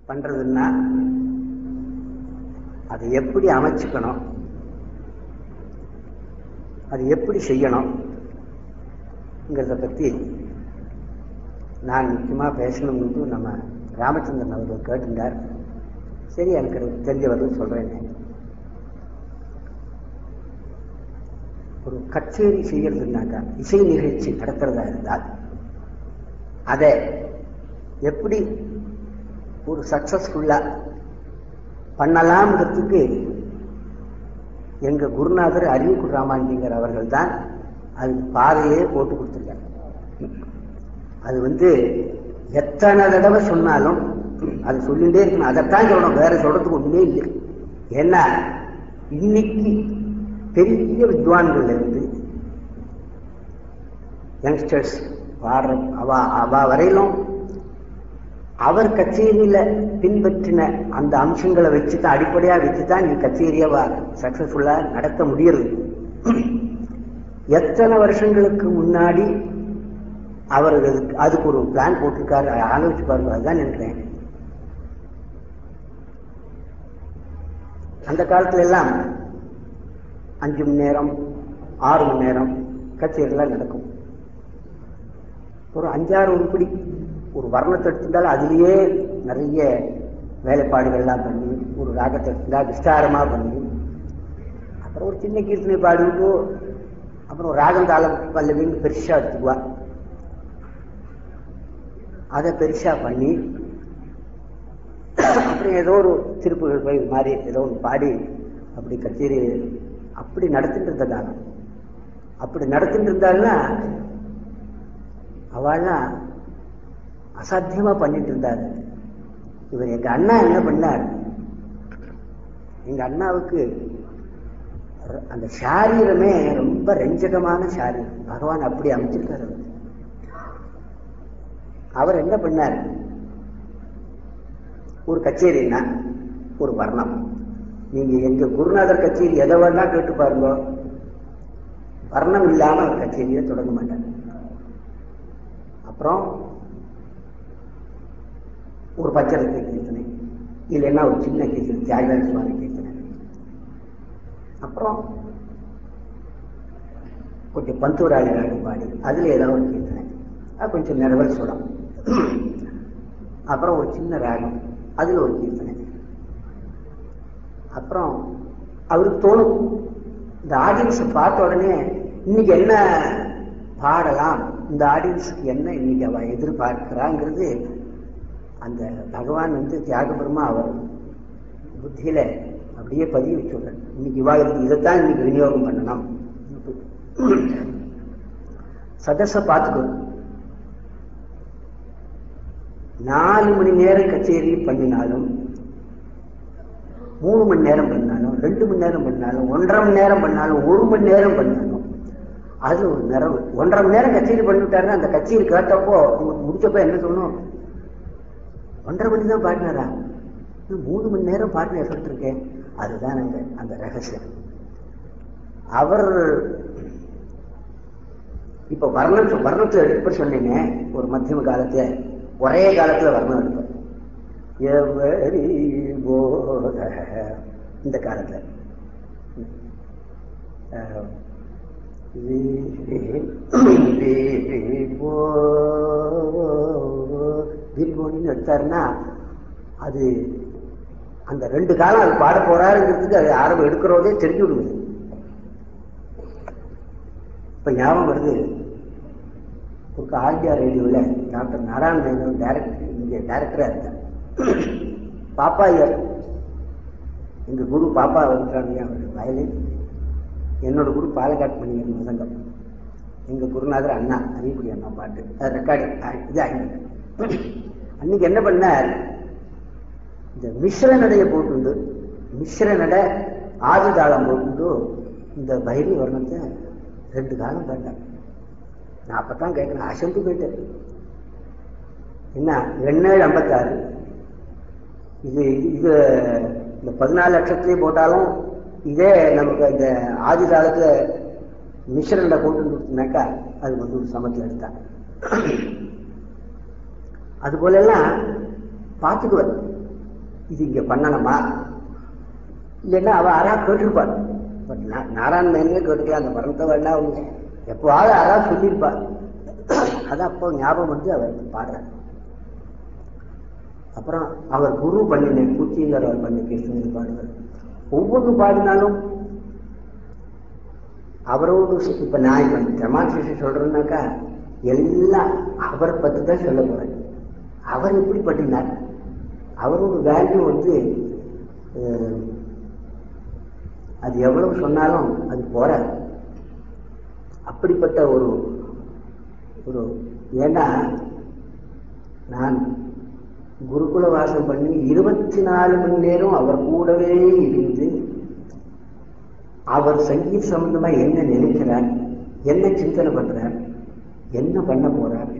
பண்றதுன்னா அதை எப்படி அமைச்சுக்கணும் அது எப்படி செய்யணுங்கிறத பற்றி நான் முக்கியமாக பேசணும்னு நம்ம ராமச்சந்திரன் அவர்கள் கேட்டிருந்தார் சரி எனக்கு தெரிஞ்சவர்கள் சொல்கிறேன் ஒரு கச்சேரி செய்யறதுனாக்கா இசை நிகழ்ச்சி நடத்துறதா இருந்தால் அதை எப்படி ஒரு சக்சஸ்ஃபுல்லா பண்ணலாம்ங்கிறதுக்கு எங்க குருநாதர் அறிவுக்குள் ராமாண்டிங்கர் அவர்கள் தான் அதுக்கு பாதையே போட்டு கொடுத்துருக்காங்க அது வந்து எத்தனை தடவை சொன்னாலும் அது சொல்லிட்டே இருக்கணும் அதைத்தான் சொல்லணும் வேற சொல்றதுக்கு ஒண்ணுமே இல்லை ஏன்னா இன்னைக்கு பெரிய வித்வான்கள் இருந்து யங்ஸ்டர்ஸ் பாடுற அவ அவ வரையிலும் அவர் கச்சேரியில பின்பற்றின அந்த அம்சங்களை வச்சு தான் அடிப்படையா வச்சு தான் நீ கச்சேரியை சக்சஸ்ஃபுல்லா நடத்த முடியறது எத்தனை வருஷங்களுக்கு முன்னாடி அவர் அதுக்கு- அதுக்கு ஒரு பிளான் போட்டிருக்காரு ஆலோசிச்சு பாருங்க அதுதான் நினைக்கிறேன் அந்த காலத்துல எல்லாம் அஞ்சு மணி நேரம் ஆறு மணி நேரம் கச்சேரிலாம் நடக்கும் ஒரு அஞ்சாறு உருப்படி ஒரு வர்ணத்தை எடுத்திருந்தாலும் அதுலேயே நிறைய வேலைப்பாடுகள்லாம் பண்ணி ஒரு ராகத்தை எடுத்திருந்தா விஸ்தாரமா பண்ணி அப்புறம் ஒரு சின்ன கீர்த்தனை பாடிவிட்டு அப்புறம் ராகம் தாளம் பல்லவின்னு பெருசா எடுத்துக்குவா அதை பெருசா பண்ணி அப்புறம் ஏதோ ஒரு திருப்புகள் போய் இது மாதிரி ஏதோ ஒன்று பாடி அப்படி கச்சேரி அப்படி நடத்திட்டு இருந்ததாங்க அப்படி நடத்திட்டு இருந்தாள்னா அவள்லாம் அசாத்தியமா பண்ணிட்டு இருந்தாரு இவர் எங்க அண்ணா என்ன பண்ணார் எங்க அண்ணாவுக்கு ர- அந்த சாரீரமே ரொம்ப ரஞ்சகமான சாரீரம் பகவான் அப்படி அமைச்சிருக்காரு அவர். அவர் என்ன பண்ணார் ஒரு கச்சேரின்னா ஒரு வர்ணம் நீங்க எங்க குருநாதர் கச்சேரி எதை வேணா கேட்டு பாருங்க வர்ணம் இல்லாம அவர் கச்சேரியை தொடங்க மாட்டார் அப்புறம் ஒரு பச்சரத்தை கீர்த்தனை இல்லைன்னா ஒரு சின்ன கீர்த்தனை தியாகராஜ சுவாமி கீர்த்தனை அப்புறம் கொஞ்சம் பந்தூராளி ராகம் பாடி அதுல ஏதாவது ஒரு கீர்த்தனை அது கொஞ்சம் நிறவல் சுடம் அப்புறம் ஒரு சின்ன ராகம் அதுல ஒரு கீர்த்தனை அப்புறம் அவருக்கு தோணும் இந்த ஆடியன்ஸை பார்த்த உடனே இன்னைக்கு என்ன பாடலாம் இந்த ஆடியன்ஸுக்கு என்ன இன்னைக்கு அவ எதிர்பார்க்கிறாங்கிறது அந்த பகவான் வந்து தியாகபெருமா அவர் புத்தியில அப்படியே பதிய வச்சுடுறார் இன்னைக்கு இவா இதுக்கு இதைத்தான் இன்னைக்கு விநியோகம் பண்ணணும் சதஸ பார்த்துக்கோ நாலு மணி நேரம் கச்சேரி பண்ணினாலும் மூணு மணி நேரம் பண்ணாலும் ரெண்டு மணி நேரம் பண்ணாலும் ஒன்றரை மணி நேரம் பண்ணாலும் ஒரு மணி நேரம் பண்ணாலும் அது ஒரு நிறவு ஒன்றரை மணி நேரம் கச்சேரி பண்ணிவிட்டாருன்னா அந்த கச்சேரி கேட்டப்போ உங்களுக்கு முடிச்சப்போ என்ன சொல்லணும் ஒன்றரை மணி தான் பாடினாரா இன்னும் மூணு மணி நேரம் பாடின எஃபெக்ட் இருக்கேன் அதுதான் அங்க அந்த ரகசியம் அவர் இப்ப வர்ணத்து வர்ணத்தை எடுப்ப சொன்னீங்க ஒரு மத்தியம காலத்துல ஒரே காலத்துல வர்ணம் எடுப்பார் எவரி போத இந்த காலத்துல அஹ், வி- விரிபோ விரிபோனின்னு எடுத்தாருன்னா அது அந்த ரெண்டு காலம் அது பாட போறாருங்கிறதுக்கு அது ஆரம்பம் எடுக்கிறதே தெரிஞ்சு விடுவது இப்ப ஞாபகம் வருது ஒரு ஆல் இந்தியா ரேடியோவில் டாக்டர் நாராயண மேனன் டைரக்டர் இங்கே டைரக்டரா இருந்தார் பாப்பா ஐயர் எங்க குரு பாப்பா வந்துட்டாங்க அவர் வயலின் என்னோட குரு பாலக்காட் மணியன் முதங்கம் எங்க குருநாதர் அண்ணா அறியக்கூடிய அண்ணா பாட்டு அது ரெக்கார்டிங் இது ஆகிட்டு அன்னைக்கு என்ன பண்ணார் இந்த மிஸ்ர நடைய போட்டுண்டு மிஸ்ர நடை ஆதி தாளம் போட்டுண்டு இந்த பைரி வர்ணத்தை ரெண்டு காலம் கேட்டேன் நான் அப்பதான் கேட்கிறேன் அசந்து போயிட்டேன் என்ன எண்ணேழு ஐம்பத்தாறு இது இது இந்த பதினாலு லட்சத்துலேயும் போட்டாலும் இதே நமக்கு இந்த ஆதி காலத்துல மிஸ்ரண்ட போட்டு கொடுத்தனாக்கா அது வந்து ஒரு சமத்தில் எடுத்தாங்க அது போல எல்லாம் பார்த்துக்குவேன் இது இங்க பண்ணணுமா இல்லைன்னா அவ யாரா கேட்டிருப்பாள் பட் நாராயண மேனே கேட்டுக்கலாம் அந்த மரணத்தை வேணா அவங்க எப்போவாவது யாரா சொல்லியிருப்பா அது அப்போ ஞாபகம் வந்து அவர் பாடுறார் அப்புறம் அவர் குரு பண்ணின பூச்சிங்கிற அவர் பண்ணி கிருஷ்ணன் பாடுவார் ஒவ்வொன்று பாடினாலும் அவரோடு சி- இப்ப நான் இப்ப டெமான்ஸ்ட்ரேஷன் சொல்றேன்னாக்கா எல்லாம் அவரை பத்தி தான் சொல்ல போறேன் அவர் எப்படி பண்ணினார் அவரோட வேல்யூ வந்து அஹ், அது எவ்வளவு சொன்னாலும் அது போறாது அப்படிப்பட்ட ஒரு ஒரு ஏன்னா நான் குருகுல வாசம் பண்ணி இருபத்தி நாலு மணி நேரம் அவர் கூடவே இருந்து அவர் சங்கீத சம்பந்தமா என்ன நினைக்கிறார் என்ன சிந்தனை பண்றார் என்ன பண்ண போறார்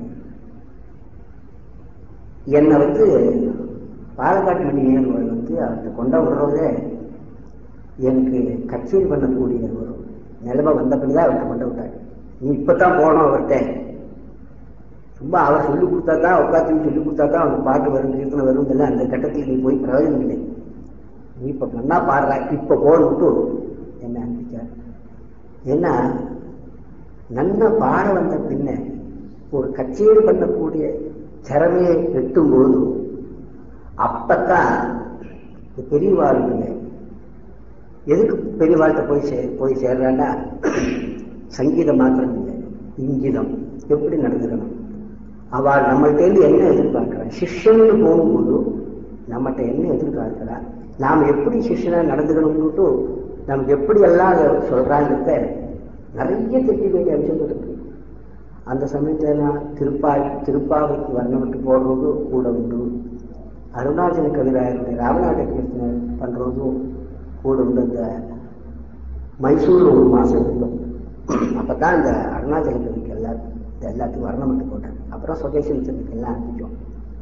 என்னை வந்து பாலக்காட்டு மணி ஏழுவர் வந்து அவர்கிட்ட கொண்ட விடுறதே எனக்கு கச்சேரி பண்ணக்கூடிய ஒரு நிலைமை வந்தபடிதான் அவர்கிட்ட கொண்டு விட்டார் நீ இப்பதான் போகணும் அவர்கிட்ட சும்மா அவர் சொல்லி கொடுத்தா தான் உட்காந்து சொல்லி கொடுத்தா தான் அவனுக்கு பாட்டு வரும் கீர்த்தனை வரும் இதெல்லாம் அந்த கட்டத்தில் நீ போய் பிரயோஜனம் இல்லை நீ இப்ப நன்னா பாடுற இப்ப போன்னுட்டு என்ன அனுப்பிச்சார் ஏன்னா நன்னா பாட வந்த பின்ன ஒரு கச்சேரி பண்ணக்கூடிய திறமையை எட்டும்போது அப்பத்தான் இந்த பெரியவாளுடைய எதுக்கு பெரியவாழ்கிட்ட போய் சே போய் சேர்றான்னா சங்கீதம் மாத்திரம் இல்லை இங்கிதம் எப்படி நடந்துக்கணும் அவள் நம்மள்டேருந்து என்ன எதிர்பார்க்கிறா சிஷ்யன்னு போகும்போது நம்மகிட்ட என்ன எதிர்பார்க்கிறா நாம் எப்படி சிஷ்யனா நடந்துக்கணும்னுட்டு நமக்கு எப்படி எல்லாம் அதை சொல்றாங்கிறத நிறைய தெரிஞ்சுக்க வேண்டிய அம்சங்கள் இருக்கு அந்த சமயத்துல நான் திருப்பா திருப்பாவைக்கு வர்ணமிட்டு போடுறது கூட உண்டு அருணாச்சல கவிராயருடைய ராமநாட்ட கீர்த்தனை பண்றதும் கூட உண்டு அந்த மைசூர்ல ஒரு மாசம் இருந்தோம் அப்பதான் இந்த அருணாச்சல கவிக்கு எல்லாம் இது எல்லாத்துக்கும் வர்ணமிட்டு போட்டேன் அப்புறம் சொதேசி மிச்சத்துக்கு எல்லாம் அனுப்பிச்சோம்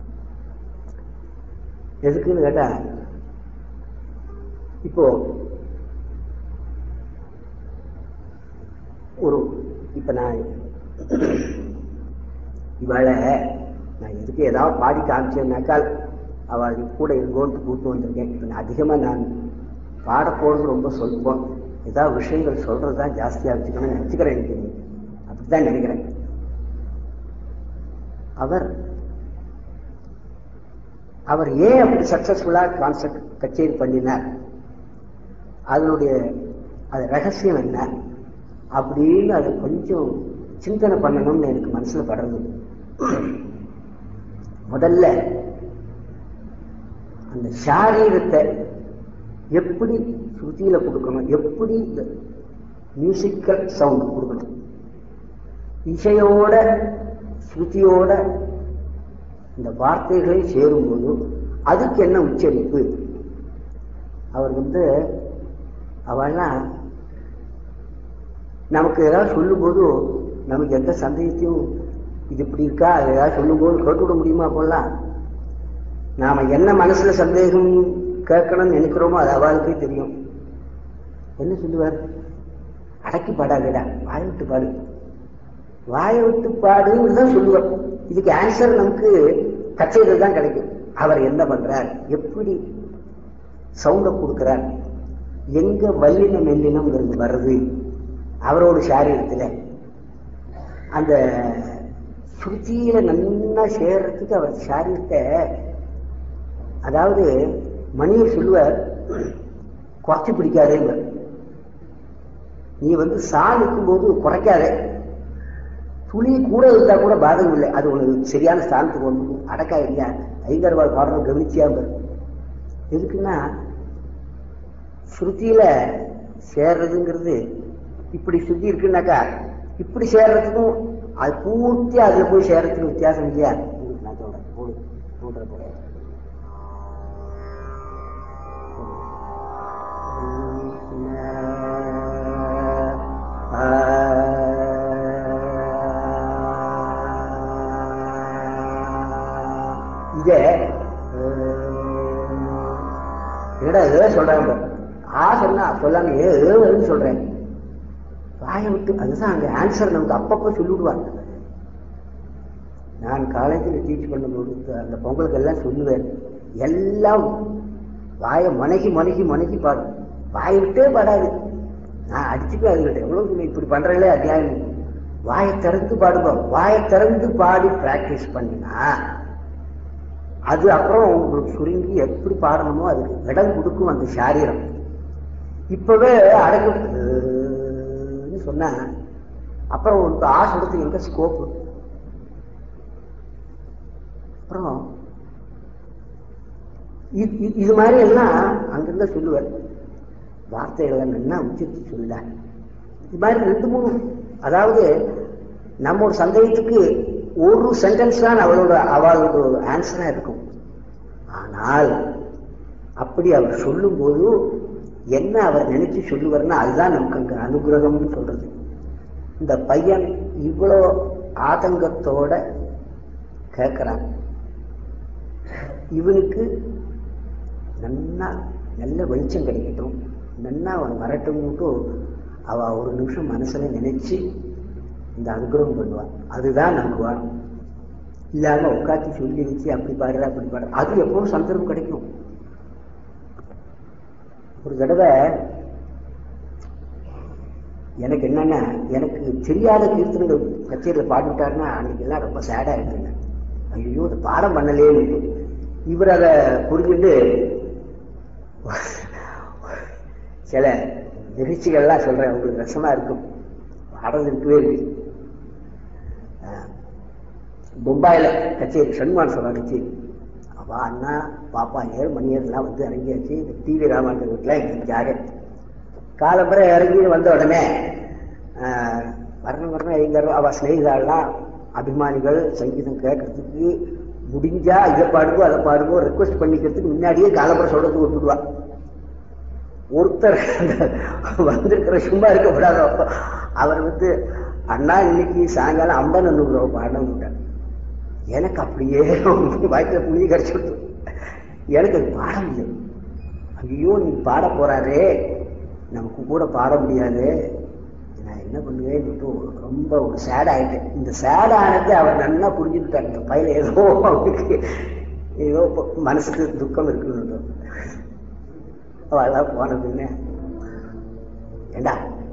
எதுக்குன்னு கேட்டா இப்போ ஒரு இப்ப நான் இவளை நான் எதுக்கு ஏதாவது பாடி காமிச்சேன்னாக்கால் அவள் கூட இருங்கோன்ட்டு கூட்டு வந்திருக்கேன் இப்ப நான் அதிகமா நான் பாட போறது ரொம்ப சொல்பம் ஏதாவது விஷயங்கள் சொல்றது தான் ஜாஸ்தியா வச்சுக்கணும்னு நினைச்சுக்கிறேன் எனக்கு அப்படிதான் நினைக்கிறேன் அவர் அவர் ஏன் அப்படி சக்சஸ்ஃபுல்லா கான்செப்ட் கச்சேரி பண்ணினார் அதனுடைய அது ரகசியம் என்ன அப்படின்னு அதை கொஞ்சம் சிந்தனை பண்ணணும்னு எனக்கு மனசுல படுறது முதல்ல அந்த சாரீரத்தை எப்படி ஸ்ருதியில கொடுக்கணும் எப்படி இந்த மியூசிக்கல் சவுண்ட் கொடுக்கணும் இசையோட ஸ்ருதியோட இந்த வார்த்தைகளை சேரும்போது அதுக்கு என்ன உச்சரிப்பு அவர் வந்து அவள்லாம் நமக்கு ஏதாவது சொல்லும்போது நமக்கு எந்த சந்தேகத்தையும் இது இப்படி இருக்கா அது ஏதாவது சொல்லும்போது கேட்டுவிட முடியுமா போலாம் நாம என்ன மனசுல சந்தேகம் கேட்கணும்னு நினைக்கிறோமோ அது அவளுக்கே தெரியும் என்ன சொல்லுவார் அடக்கி பாடாதடா வாய விட்டு பாடு வாய விட்டு பாடுன்னு தான் சொல்லுவார் இதுக்கு ஆன்சர் நமக்கு கச்சேரியில் தான் கிடைக்கும் அவர் என்ன பண்றார் எப்படி சவுண்ட கொடுக்கிறார் எங்க வல்லினம் மெல்லினம்ங்கிறது வருது அவரோட சாரீரத்துல அந்த சுருத்தியில நன்னா சேர்றதுக்கு அவர் சாரீரத்தை அதாவது மணியை சொல்லுவார் குறைச்சி பிடிக்காதேங்க நீ வந்து சால் இருக்கும்போது குறைக்காத துளி கூட இருந்தா கூட பாதகம் இல்லை அது உனக்கு சரியான ஸ்தானத்துக்கு வந்து அடக்கா இல்லையா ஐங்கர்வாள் பாடுறது கவனிச்சியா பாரு எதுக்குன்னா ஸ்ருதியில சேர்றதுங்கிறது இப்படி சுத்தி இருக்குன்னாக்கா இப்படி சேர்றதுக்கும் அது பூர்த்தி அதுல போய் சேர்றதுக்கு வித்தியாசம் இல்லையா உங்களுக்கு நான் சொல்றேன் போடு போடுற போல இத என்னடா ஏதோ சொல்றாங்க ஆ சொன்னா சொல்லாம ஏ ஏன்னு சொல்றேன் வாயை விட்டு அதுதான் அங்க ஆன்சர் நமக்கு அப்பப்போ சொல்லிவிடுவாங்க நான் காலேஜில் டீச் பண்ணும்போது அந்த பொங்கலுக்கு எல்லாம் சொல்லுவேன் எல்லாம் வாயை முனகி முனகி முனகி பாடும் வாயை விட்டே பாடாது நான் அடிச்சுட்டு அதுகிட்ட எவ்வளவு நீ இப்படி பண்றீங்களே அத்தியாயம் வாயை திறந்து பாடுபா வாயை திறந்து பாடி பிராக்டிஸ் பண்ணினா அது அப்புறம் உங்களுக்கு சுருங்கி எப்படி பாடணுமோ அதுக்கு இடம் கொடுக்கும் அந்த சாரீரம் இப்பவே அடங்கு சொன்னா அப்புறம் உங்களுக்கு ஆசை எடுத்து எங்க ஸ்கோப்பு அப்புறம் இது இது- இது மாதிரி எல்லாம் அங்கிருந்த சொல்லுவார் வார்த்தைகளை நல்லா உச்சரித்து சொல்ல இது மாதிரி ரெண்டு மூணு அதாவது நம்ம ஒரு சந்தேகத்துக்கு ஒரு சென்டென்ஸ் தான் அவளோட அவளோட ஆன்சரா இருக்கும் ஆனால் அப்படி அவர் சொல்லும்போது என்ன அவர் நினைச்சு சொல்லுவார்னா அதுதான் நமக்கு அங்க அனுகிரகம்னு சொல்றது இந்த பையன் இவ்வளோ ஆதங்கத்தோட கேட்கிறான் இவனுக்கு நன்னா நல்ல வெளிச்சம் கிடைக்கட்டும் நன்னா அவன் வரட்டும்னுட்டு அவ ஒரு நிமிஷம் மனசுல நினைச்சு இந்த அனுகிரகம் பண்ணுவான் அதுதான் நமக்கு வேணும் இல்லாம உட்காந்து சொல்லி வச்சு அப்படி பாடுற அப்படி பாடுற அது எப்பவும் சந்தர்ப்பம் கிடைக்கும் ஒரு தடவை எனக்கு என்னன்னா எனக்கு தெரியாத கீர்த்தனைகள் கச்சேரியில் பாடிவிட்டாருன்னா அன்னைக்கு எல்லாம் ரொம்ப சேடா இருந்தேன் ஐயோ இது பாடம் பண்ணலேன்னு இவர் அதை புரிஞ்சுட்டு சில நிகழ்ச்சிகள்லாம் சொல்றேன் உங்களுக்கு ரசமா இருக்கும் பாடம் இருக்கவே இருக்கு ஆஹ், மும்பாயில கச்சேரி சண்முகான் சொல்ற கச்சேரி அவ அண்ணா பாப்பா ஏழு மணி நேரம்லாம் வந்து இறங்கியாச்சு டிவி ராமாந்தர் வீட்டில் எங்களுக்காக காலம்பரை இறங்கி வந்த உடனே ஆஹ், வரணும் வரணும் எங்க அவ ஸ்நேகிதாலாம் அபிமானிகள் சங்கீதம் கேட்கறதுக்கு முடிஞ்சா இதை பாடுவோ அதை பாடுவோ ரெக்வஸ்ட் பண்ணிக்கிறதுக்கு முன்னாடியே காலம்பரை சொல்றதுக்கு விட்டுடுவா ஒருத்தர் வந்திருக்கிற சும்மா இருக்கக்கூடாது அப்போ அவர் வந்து அண்ணா இன்னைக்கு சாயங்காலம் ஐம்பது நூறு ரூபா பாடம் விட்டார் எனக்கு அப்படியே வாய்க்கில் புளி கரைச்சி விட்டு எனக்கு அது பாட முடியாது ஐயோ நீ பாட போறாரே நமக்கு கூட பாட முடியாது நான் என்ன பண்ணுவேன் ரொம்ப ஒரு சேட் ஆயிட்டேன் இந்த சேட் ஆனது அவர் நல்லா புரிஞ்சுக்கிட்டார் இந்த பையில ஏதோ அவருக்கு ஏதோ மனசுக்கு துக்கம் இருக்குன்னு அவெல்லாம் போனதுன்னு ஏண்டா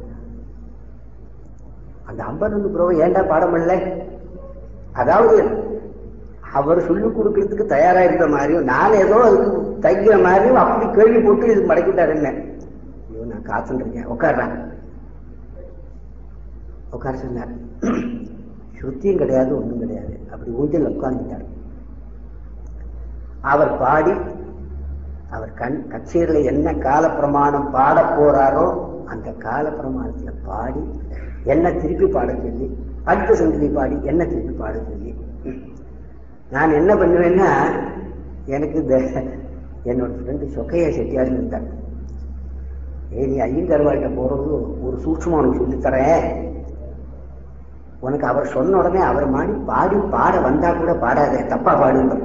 அந்த ஐம்பது புறவை ஏன்டா பாடம் பண்ணல அதாவது அவர் சொல்லிக் கொடுக்கறதுக்கு தயாரா இருந்த மாதிரியும் நான் ஏதோ அதுக்கு தைக்கிற மாதிரியும் அப்படி கேள்வி போட்டு இது மடக்கிட்டாரு என்ன ஐயோ நான் காத்துட்டு இருக்கேன் உட்கார்றேன் உட்கார சொன்னார் சுத்தியும் கிடையாது ஒண்ணும் கிடையாது அப்படி ஊஞ்சல் உட்கார்ந்துட்டார் அவர் பாடி அவர் கண் கச்சேரியில என்ன கால பிரமாணம் பாட போறாரோ அந்த கால பிரமாணத்துல பாடி என்ன திருப்பி பாட சொல்லி அடுத்த சங்கதி பாடி என்ன திருப்பி பாட சொல்லி நான் என்ன பண்ணுவேன்னா எனக்கு இந்த என்னோட ஃப்ரெண்டு சொக்கையா செட்டியார் இருந்தார் ஏ நீ ஐயங்கருவாள்கிட்ட போறது ஒரு சூட்சமா உனக்கு சொல்லித் தரேன் உனக்கு அவர் சொன்ன உடனே அவர் மாடி பாடி பாட வந்தா கூட பாடாதே தப்பா பாடுங்க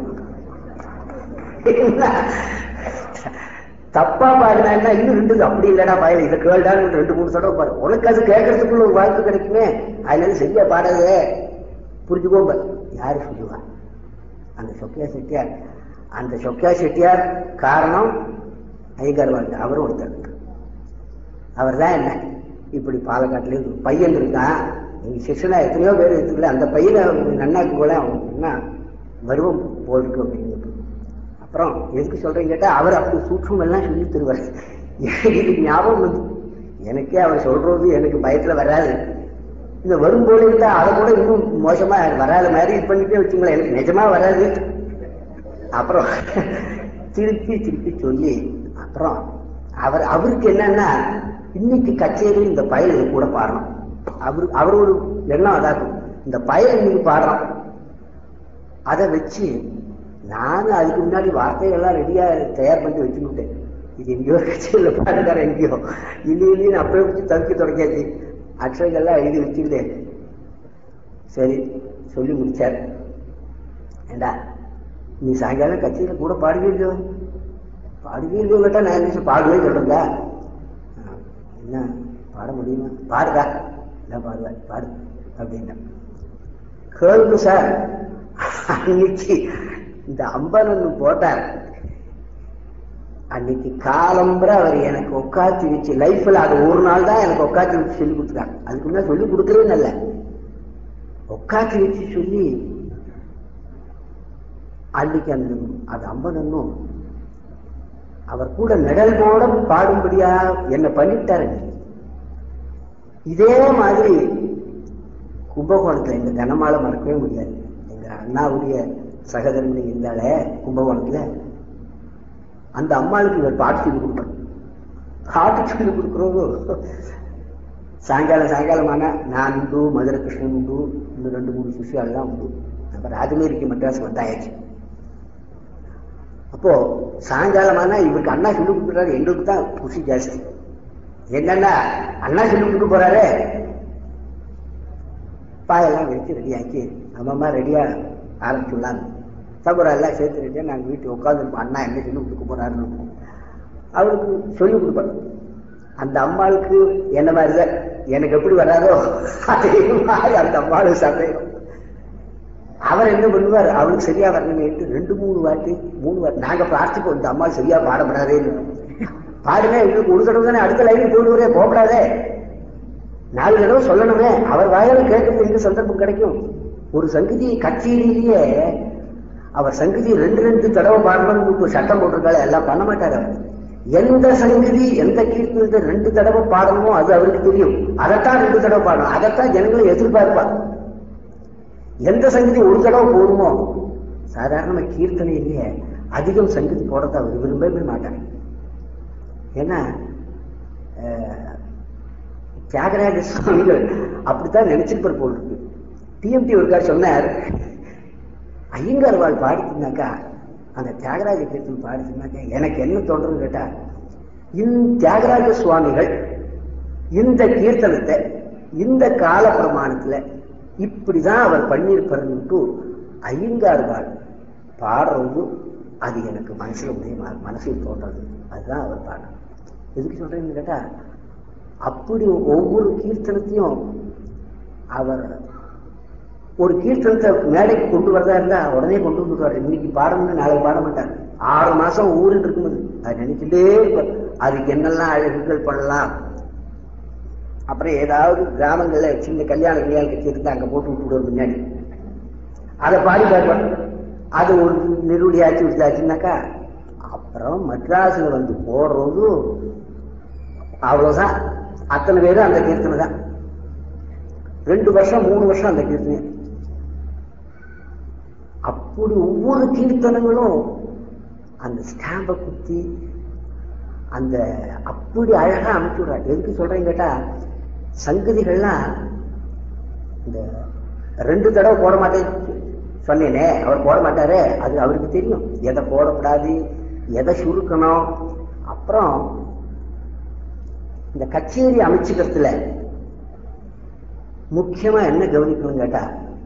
தப்பா பாடினா இன்னும் ரெண்டு அப்படி இல்லடா பாயல இதை கேள்டான்னு ரெண்டு மூணு தடவை பாரு உனக்கு அது கேட்கறதுக்குள்ள ஒரு வாய்ப்பு கிடைக்குமே அதனால சரியா பாடாதே புரிஞ்சுக்கோங்க யாரு சொல்லுவா அந்த சொக்கியா செட்டியார் அந்த சொக்கியா செட்டியார் காரணம் ஐயங்கார்வாள் அவரும் ஒருத்தர் அவர் தான் என்ன இப்படி பாலக்காட்டுல இருந்து ஒரு பையன் இருக்கான் நீங்க சிஷ்யனா எத்தனையோ பேர் இருக்குல்ல அந்த பையனை நன்னாக்கு போல அவன் என்ன வருவம் போல் இருக்கு அப்படின்னு அப்புறம் எதுக்கு சொல்றேன்னு கேட்டா அவர் அப்படி சூட்சம் எல்லாம் சொல்லி தருவார் எனக்கு இது ஞாபகம் வந்து எனக்கே அவர் சொல்றது எனக்கு பயத்துல வராது இந்த வரும்போது இருந்தா அதை கூட இன்னும் மோசமா வராத மாதிரி இது பண்ணிட்டே வச்சுங்களேன் எனக்கு நிஜமா வராது அப்புறம் திருப்பி திருப்பி சொல்லி அப்புறம் அவர் அவருக்கு என்னன்னா இன்னைக்கு கச்சேரி இந்த பயல் இது கூட பாடணும் அவரு அவரோட எண்ணம் அதாகும் இந்த பயல் இன்னைக்கு பாடுறோம் அதை வச்சு நானும் அதுக்கு முன்னாடி வார்த்தைகள்லாம் ரெடியா தயார் பண்ணி வச்சுக்கிட்டேன் இது எங்கேயோ கட்சியில் பாடுக்கார எங்கேயோ இல்லை இல்லைன்னு அப்பவே வச்சு தவிக்க தொடங்கியாச்சு அக்ஷரங்கள்லாம் எழுதி வச்சுக்கிட்டேன் சரி சொல்லி முடிச்சார் ஏண்டா நீ சாயங்காலம் கட்சியில் கூட பாடுவே இல்லையோ பாடுவே இல்லையோ கேட்டா நான் என்ன பாடுவே சொல்றேன்டா என்ன பாட முடியுமா பாடுதா என்ன பாடுவேன் பாடு அப்படின்னா கேளுங்க சார் அன்னைக்கு இந்த அம்பலன்னு போட்டார் அன்னைக்கு காலம்புற அவர் எனக்கு உட்காந்து வச்சு லைஃப்ல அது ஒரு நாள் தான் எனக்கு உட்காந்து வச்சு சொல்லி கொடுத்துட்டாங்க அதுக்கு முன்னாடி சொல்லி கொடுக்கவே நல்ல உட்காந்து வச்சு சொல்லி அன்னைக்கு அந்த அது அம்பனன்னும் அவர் கூட நிழல் போட பாடும்படியா என்ன பண்ணிட்டாரு இதே மாதிரி கும்பகோணத்துல எங்க கனமால மறக்கவே முடியாது எங்க அண்ணாவுடைய சகதர்மணி இருந்தாலே கும்பகோணத்துல அந்த அம்மாளுக்கு இவர் பாட்டு சொல்லி கொடுப்பார் பாட்டு சொல்லி கொடுக்குறவங்க சாயங்காலம் சாயங்காலமான நான் உண்டு மதுரை கிருஷ்ணன் உண்டு இன்னும் ரெண்டு மூணு சிஷியாலாம் உண்டு நம்ம ராஜமேரிக்கு மெட்ராஸ் வந்தாயாச்சு அப்போ சாயங்காலமானா இவருக்கு அண்ணா சொல்லி கொடுக்குறாரு எங்களுக்கு தான் குஷி ஜாஸ்தி என்னன்னா அண்ணா சொல்லி கொடுக்க போறாரு பாயெல்லாம் வச்சு ரெடியாக்கி அம்மா ரெடியா ஆரம்பிச்சுடலாம் தகுரா எல்லாம் சேர்த்து ரெடியா நாங்கள் வீட்டு உட்காந்துருப்போம் அண்ணா என்ன சொல்லி கொடுக்க போறாருன்னு அவருக்கு சொல்லி கொடுப்பாரு அந்த அம்மாளுக்கு என்ன மாதிரி தான் எனக்கு எப்படி வராதோ அதே மாதிரி அந்த அம்மாளுக்கு சந்தேகம் அவர் என்ன பண்ணுவார் அவளுக்கு சரியா வரணுமேட்டு ரெண்டு மூணு வாட்டி மூணு வாட்டி நாங்க பிரார்த்திப்போம் இந்த அம்மா சரியா பாடப்படாதேன்னு பாடுங்க எங்களுக்கு ஒரு தடவை தானே அடுத்த லைனுக்கு போடுவரே போகப்படாதே நாலு தடவை சொல்லணுமே அவர் வாயால கேட்கறது எங்க சந்தர்ப்பம் கிடைக்கும் ஒரு சங்கீதி கச்சேரியிலேயே அவர் சங்கீதி ரெண்டு ரெண்டு தடவை பாடணும்னு இப்போ சட்டம் போட்டிருக்காரு எல்லாம் பண்ண மாட்டாரு அவர் எந்த சங்கதி எந்த கீர்த்தனத்தை ரெண்டு தடவை பாடணுமோ அது அவருக்கு தெரியும் அதைத்தான் ரெண்டு தடவை பாடணும் அதைத்தான் ஜனங்களும் எதிர்பார்ப்பார் எந்த சங்கதி ஒரு தடவை போடுமோ சாதாரண கீர்த்தனையிலேயே அதிகம் சங்கதி போடுறத அவர் விரும்பவே மாட்டார் ஏன்னா தியாகராஜ சுவாமிகள் அப்படித்தான் நினைச்சிருப்பார் போல் இருக்கு டிஎம்டி ஒருக்கா சொன்னார் ஐயங்கார் வாழ் பாடிச்சுனாக்கா அந்த தியாகராஜ கீர்த்தன் பாடிச்சுனாக்கா எனக்கு என்ன தோன்றுன்னு கேட்டா இந்த தியாகராஜ சுவாமிகள் இந்த கீர்த்தனத்தை இந்த கால பிரமாணத்துல இப்படிதான் அவர் பண்ணியிருப்பாருன்னுட்டு ஐயங்கார் வாழ் பாடுறது அது எனக்கு மனசுல முடியுமா மனசில் தோன்றது அதுதான் அவர் பாடுறது எதுக்கு சொல்றேன்னு கேட்டா அப்படி ஒவ்வொரு கீர்த்தனத்தையும் அவர் ஒரு கீர்த்தனத்தை மேடைக்கு கொண்டு வரதா இருந்தா உடனே கொண்டு வந்துடுவார் இன்னைக்கு பாடணும்னு நாளைக்கு பாட மாட்டார் ஆறு மாசம் ஊரில் இருக்கும்போது அது நினைச்சுட்டே இருப்பார் அதுக்கு என்னெல்லாம் அழகுகள் பண்ணலாம் அப்புறம் ஏதாவது கிராமங்கள்ல சின்ன கல்யாண கல்யாண கட்சி இருந்தா அங்க போட்டு விட்டுடுவார் முன்னாடி அதை பாடி பார்ப்பார் அது ஒரு நெருடியாச்சு விட்டாச்சுன்னாக்கா அப்புறம் மெட்ராஸ்ல வந்து போடுறது அவ்வளவுதான் அத்தனை பேரும் அந்த கீர்த்தனை தான் ரெண்டு வருஷம் மூணு வருஷம் அந்த கீர்த்தனை அப்படி ஒவ்வொரு கீர்த்தனங்களும் அந்த ஸ்டாம்பை குத்தி அந்த அப்படி அழகா அமைச்சு விடுறாரு எதுக்கு சொல்றேன்னு கேட்டா சங்கதிகள்லாம் இந்த ரெண்டு தடவை போட மாட்டேன் சொன்னேனே அவர் போட மாட்டாரு அது அவருக்கு தெரியும் எதை போடக்கூடாது எதை சுருக்கணும் அப்புறம் இந்த கச்சேரி அமைச்சுக்கிறதுல முக்கியமா என்ன கவனிக்கணும்னு கேட்டா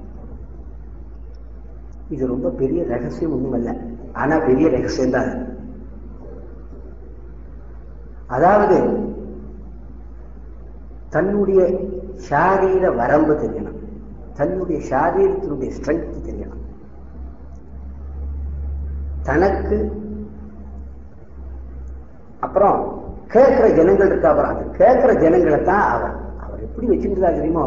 இது ரொம்ப பெரிய ரகசியம் ஒண்ணும் இல்ல ஆனா பெரிய ரகசியம் தான் அதாவது தன்னுடைய சாரீர வரம்பு தெரியணும் தன்னுடைய சாரீரத்தினுடைய ஸ்ட்ரென்த் தெரியணும் தனக்கு அப்புறம் கேட்கிற ஜனங்கள் இருக்கா அப்புறம் அந்த கேட்கிற ஜனங்களை தான் அவர் அவர் எப்படி வச்சிருந்தா தெரியுமோ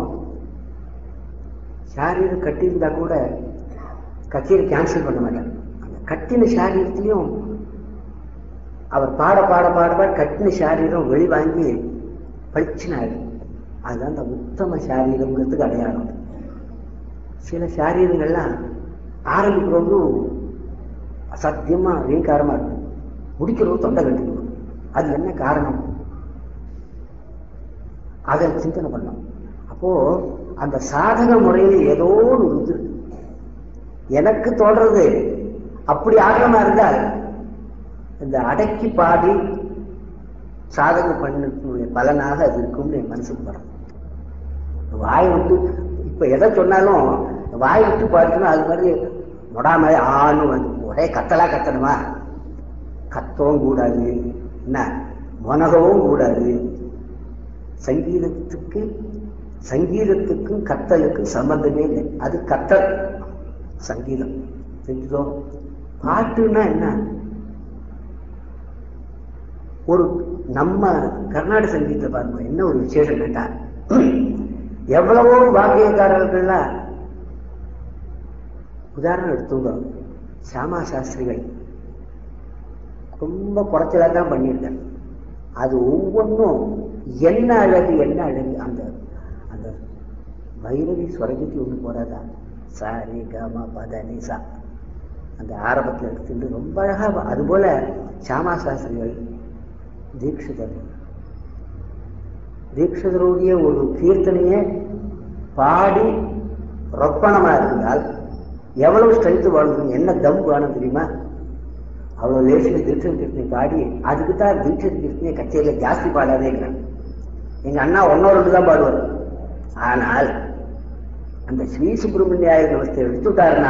சாரீரம் கட்டியிருந்தா கூட கச்சேரி கேன்சல் பண்ண மாட்டார் அந்த கட்டின சாரீரத்திலையும் அவர் பாட பாட பாட பாட கட்டின சாரீரம் வெளிவாங்கி பளிச்சுனாரு அதுதான் அந்த உத்தம சாரீரங்கிறதுக்கு அடையாளம் சில சாரீரங்கள்லாம் ஆரம்பிக்கிறவங்க சத்தியமா ரீங்காரமா இருக்கும் முடிக்கிறவங்க தொண்டை கட்டிக்கணும் அது என்ன காரணம் அதை சிந்தனை பண்ணோம் அப்போ அந்த சாதக முறையில ஏதோ ஒரு இது எனக்கு தோன்றது அப்படி ஆகமா இருந்தால் இந்த அடக்கி பாடி சாதகம் பண்ணக்கூடிய பலனாக அது இருக்கும்னு என் மனசுக்கு வரும் வாய் விட்டு இப்ப எதை சொன்னாலும் வாய் விட்டு பாடிக்கணும் அது மாதிரி முடாம ஆணு வந்து ஒரே கத்தலா கத்தணுமா கத்தவும் கூடாது என்ன முனகவும் கூடாது சங்கீதத்துக்கு சங்கீதத்துக்கும் கத்தலுக்கும் சம்பந்தமே இல்லை அது கத்தல் சங்கீதம் தெரிஞ்சுதோ பாட்டுன்னா என்ன ஒரு நம்ம கர்நாடக சங்கீதத்தை பாருங்க என்ன ஒரு விசேஷம் கேட்டா எவ்வளவோ வாக்கியக்காரர்கள்லாம் உதாரணம் எடுத்துங்க சாமா சாஸ்திரிகள் ரொம்ப குறைச்சலா தான் பண்ணியிருக்காரு அது ஒவ்வொன்றும் என்ன அழகு என்ன அழகு அந்த அந்த வைரவி ஸ்வரஜத்தி ஒன்று போறாதா சாரி கம பத நிசா அந்த ஆரம்பத்தில் எடுத்துட்டு ரொம்ப அழகா பா- அதுபோல சாமா சாஸ்திரிகள் தீட்சிதர் தீட்சிதருடைய ஒரு கீர்த்தனையை பாடி ரொப்பணமா இருந்தால் எவ்வளவு ஸ்ட்ரென்த் வேணும் என்ன தம் வேணும் தெரியுமா அவ்வளவு லேசில் தீட்சன் கீர்த்தனை பாடி அதுக்கு தான் தீட்சன் கீர்த்தனை கச்சேரியில ஜாஸ்தி பாடாதேங்கிறான் எங்க அண்ணா ஒன்னோரு தான் பாடுவார் ஆனால் அந்த ஸ்ரீ சுப்பிரமணியாய நமஸ்தை எடுத்துட்டாருன்னா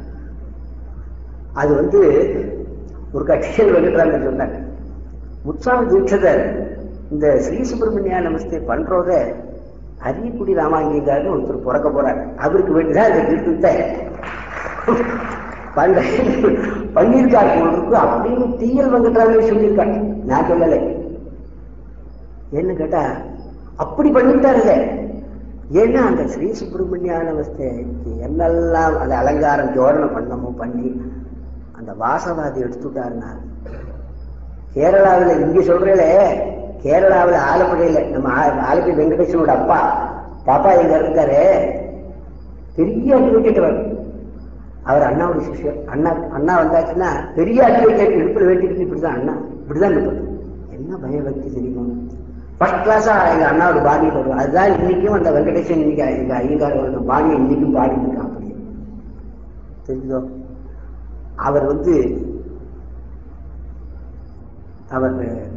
அது வந்து ஒரு கட்சியில் வெங்கட்ராமன் சொன்னாங்க முத்சாமி தீட்சிதர் இந்த ஸ்ரீ சுப்பிரமணியா நமஸ்தே பண்றத அரியக்குடி ராமாங்கிகார்னு ஒருத்தர் பிறக்க போறார் அவருக்கு வேண்டிதான் இந்த கீர்த்தத்தை பண்ண பண்ணியிருக்காரு போல இருக்கு அப்படின்னு தீயல் வெங்கட்ராமன் சொல்லியிருக்காங்க நான் சொல்லலை என்ன கேட்டா அப்படி பண்ணிட்டாருல்ல ஏன்னா அந்த ஸ்ரீ சுப்பிரமணிய நமஸ்தைக்கு என்னெல்லாம் அந்த அலங்காரம் ஜோடனை பண்ணமோ பண்ணி அந்த வாசவாதி எடுத்துட்டாருன்னா கேரளாவில் இங்க சொல்றேளே கேரளாவில் ஆலப்புழையில நம்ம ஆ- ஆலப்பி வெங்கடேசனோட அப்பா பாப்பா எங்க இருக்காரு பெரிய அட்வொகேட் அவர் அவர் அண்ணாவுடைய சிஷ்யர் அண்ணா அண்ணா வந்தாச்சுன்னா பெரிய அட்வொகேட் இடுப்பில் வேண்டிட்டு இப்படிதான் அண்ணா இப்படிதான் இருப்பார் என்ன பயபக்தி தெரியுமா ஃபர்ஸ்ட் கிளாஸா எங்க அண்ணாவோட பாணி போடுவோம் அதுதான் இன்னைக்கும் அந்த வெங்கடேசன் இன்னைக்கு எங்க ஐயங்காரோட பாணியை இன்னைக்கும் பாடிட்டு இருக்கான் அப்படியே தெரியுதோ அவர் வந்து அவர்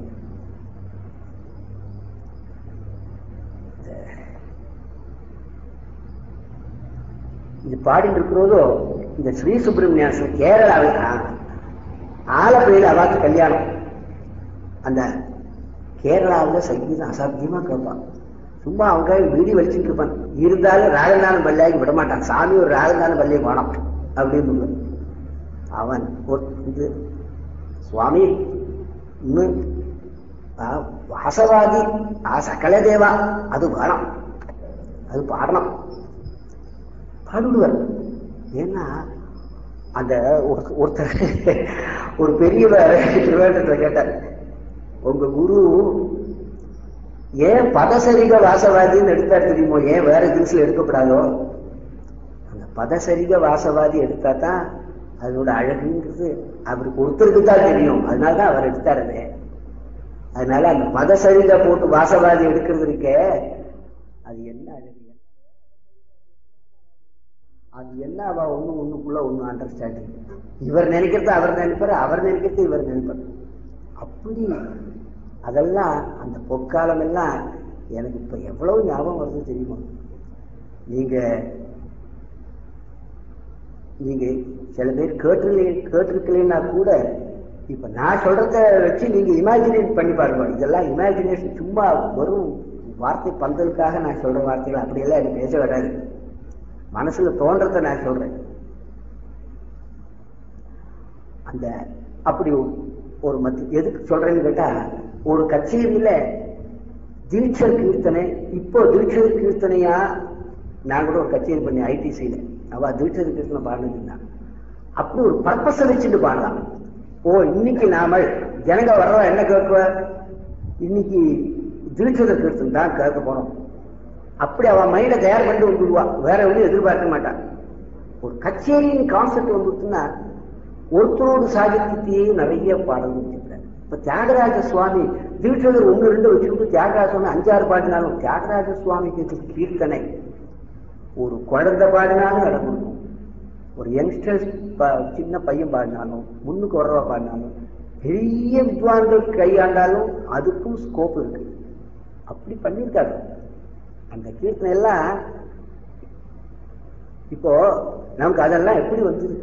இது பாடிட்டு இருக்கிறதோ இந்த ஸ்ரீ சுப்பிரமணியாசன் கேரளாவில் ஆ- ஆலப்புழையில் அவாத்து கல்யாணம் அந்த கேரளாவில் சங்கீதம் அசாத்தியமா கேட்பான் சும்மா அவங்க வீடி வலிச்சுட்டு இருப்பான் இருந்தாலும் ராகந்தானம் பள்ளியாகி விட மாட்டான் சாமி ஒரு ராகந்தானம் பள்ளியை வேணும் அப்படின்னு அவன் ஒரு இது சுவாமி இன்னும் ஆ, வாசவாதி ஆ சகல தேவா அது வேணும் அது பாடணும் பாடுவார் ஏன்னா அந்த ஒரு- ஒருத்தர் ஒரு பெரியவர் திருவேண்டத்தை கேட்டார் உங்க குரு ஏன் பதசரிக வாசவாதின்னு எடுத்தார் தெரியுமோ ஏன் வேற தினசுல எடுக்கப்படாதோ அந்த பதசரிக வாசவாதி எடுத்தா தான் அதனோட அழகுங்கிறது அவருக்கு ஒருத்தருக்கு தான் தெரியும் அதனால தான் அவர் எடுத்தாரு அதை. அதனால அந்த பதசரிக போட்டு வாசவாதி எடுக்கிறது இருக்கே அது என்ன அழகு அது என்ன அவ ஒண்ணு ஒண்ணுக்குள்ள ஒண்ணு அண்டர்ஸ்டாண்டிங் இவர் நினைக்கிறது அவர் நினைப்பாரு அவர் நினைக்கிறது இவர் நினைப்பார் அப்படி அதெல்லாம் அந்த பொற்காலம் எல்லாம் எனக்கு இப்ப எவ்வளவு ஞாபகம் வருது தெரியுமா நீங்க நீங்க சில பேர் கேட்டு கேட்டிருக்கலைன்னா கூட இப்ப நான் சொல்றத வச்சு நீங்க இமேஜினேட் பண்ணி பாருங்க இதெல்லாம் இமேஜினேஷன் சும்மா வெறும் வார்த்தை பந்தலுக்காக நான் சொல்ற வார்த்தைகள் அப்படியெல்லாம் எனக்கு பேச வராது மனசுல தோன்றத நான் சொல்றேன் அந்த அப்படி ஒரு மத்தி எதுக்கு சொல்றேன்னு கேட்டா ஒரு கச்சேரியில தீட்சர் கீர்த்தனை இப்போ தீட்சர் கீர்த்தனையா நான் கூட ஒரு கச்சேரி பண்ணி ஐடிசியில அவ தீட்சர் கீர்த்தனை பாடினதுன்னா அப்படி ஒரு பர்பஸை வச்சுட்டு பாடலாம் ஓ இன்னைக்கு நாம ஜனங்க வர்றவா என்ன கேட்குவ இன்னைக்கு தீட்சத கீர்த்தனை தான் கேட்க போறோம் அப்படி அவன் மைண்டை தயார் பண்ணிட்டு வந்துடுவா வேற ஒன்றும் எதிர்பார்க்க மாட்டான் ஒரு கச்சேரியின் கான்செப்ட் வந்துச்சுன்னா ஒருத்தரோடு சாகித்யத்தையே நிறைய பாடல் வச்சுக்கிறார் இப்ப தியாகராஜ சுவாமி தீட்சதர் ஒண்ணு ரெண்டு வச்சுக்கிட்டு தியாகராஜ சுவாமி அஞ்சாறு பாடினாலும் தியாகராஜ சுவாமிக்கு கீர்த்தனை ஒரு குழந்தை பாடினாலும் இடம் கொடுக்கும் ஒரு யங்ஸ்டர்ஸ் சின்ன பையன் பாடினாலும் முன்னுக்கு வர்றவா பாடினாலும் பெரிய வித்வான்கள் கையாண்டாலும் அதுக்கும் ஸ்கோப் இருக்கு அப்படி பண்ணியிருக்காரு அந்த கீர்த்தனை எல்லாம் இப்போ நமக்கு அதெல்லாம் எப்படி வந்தது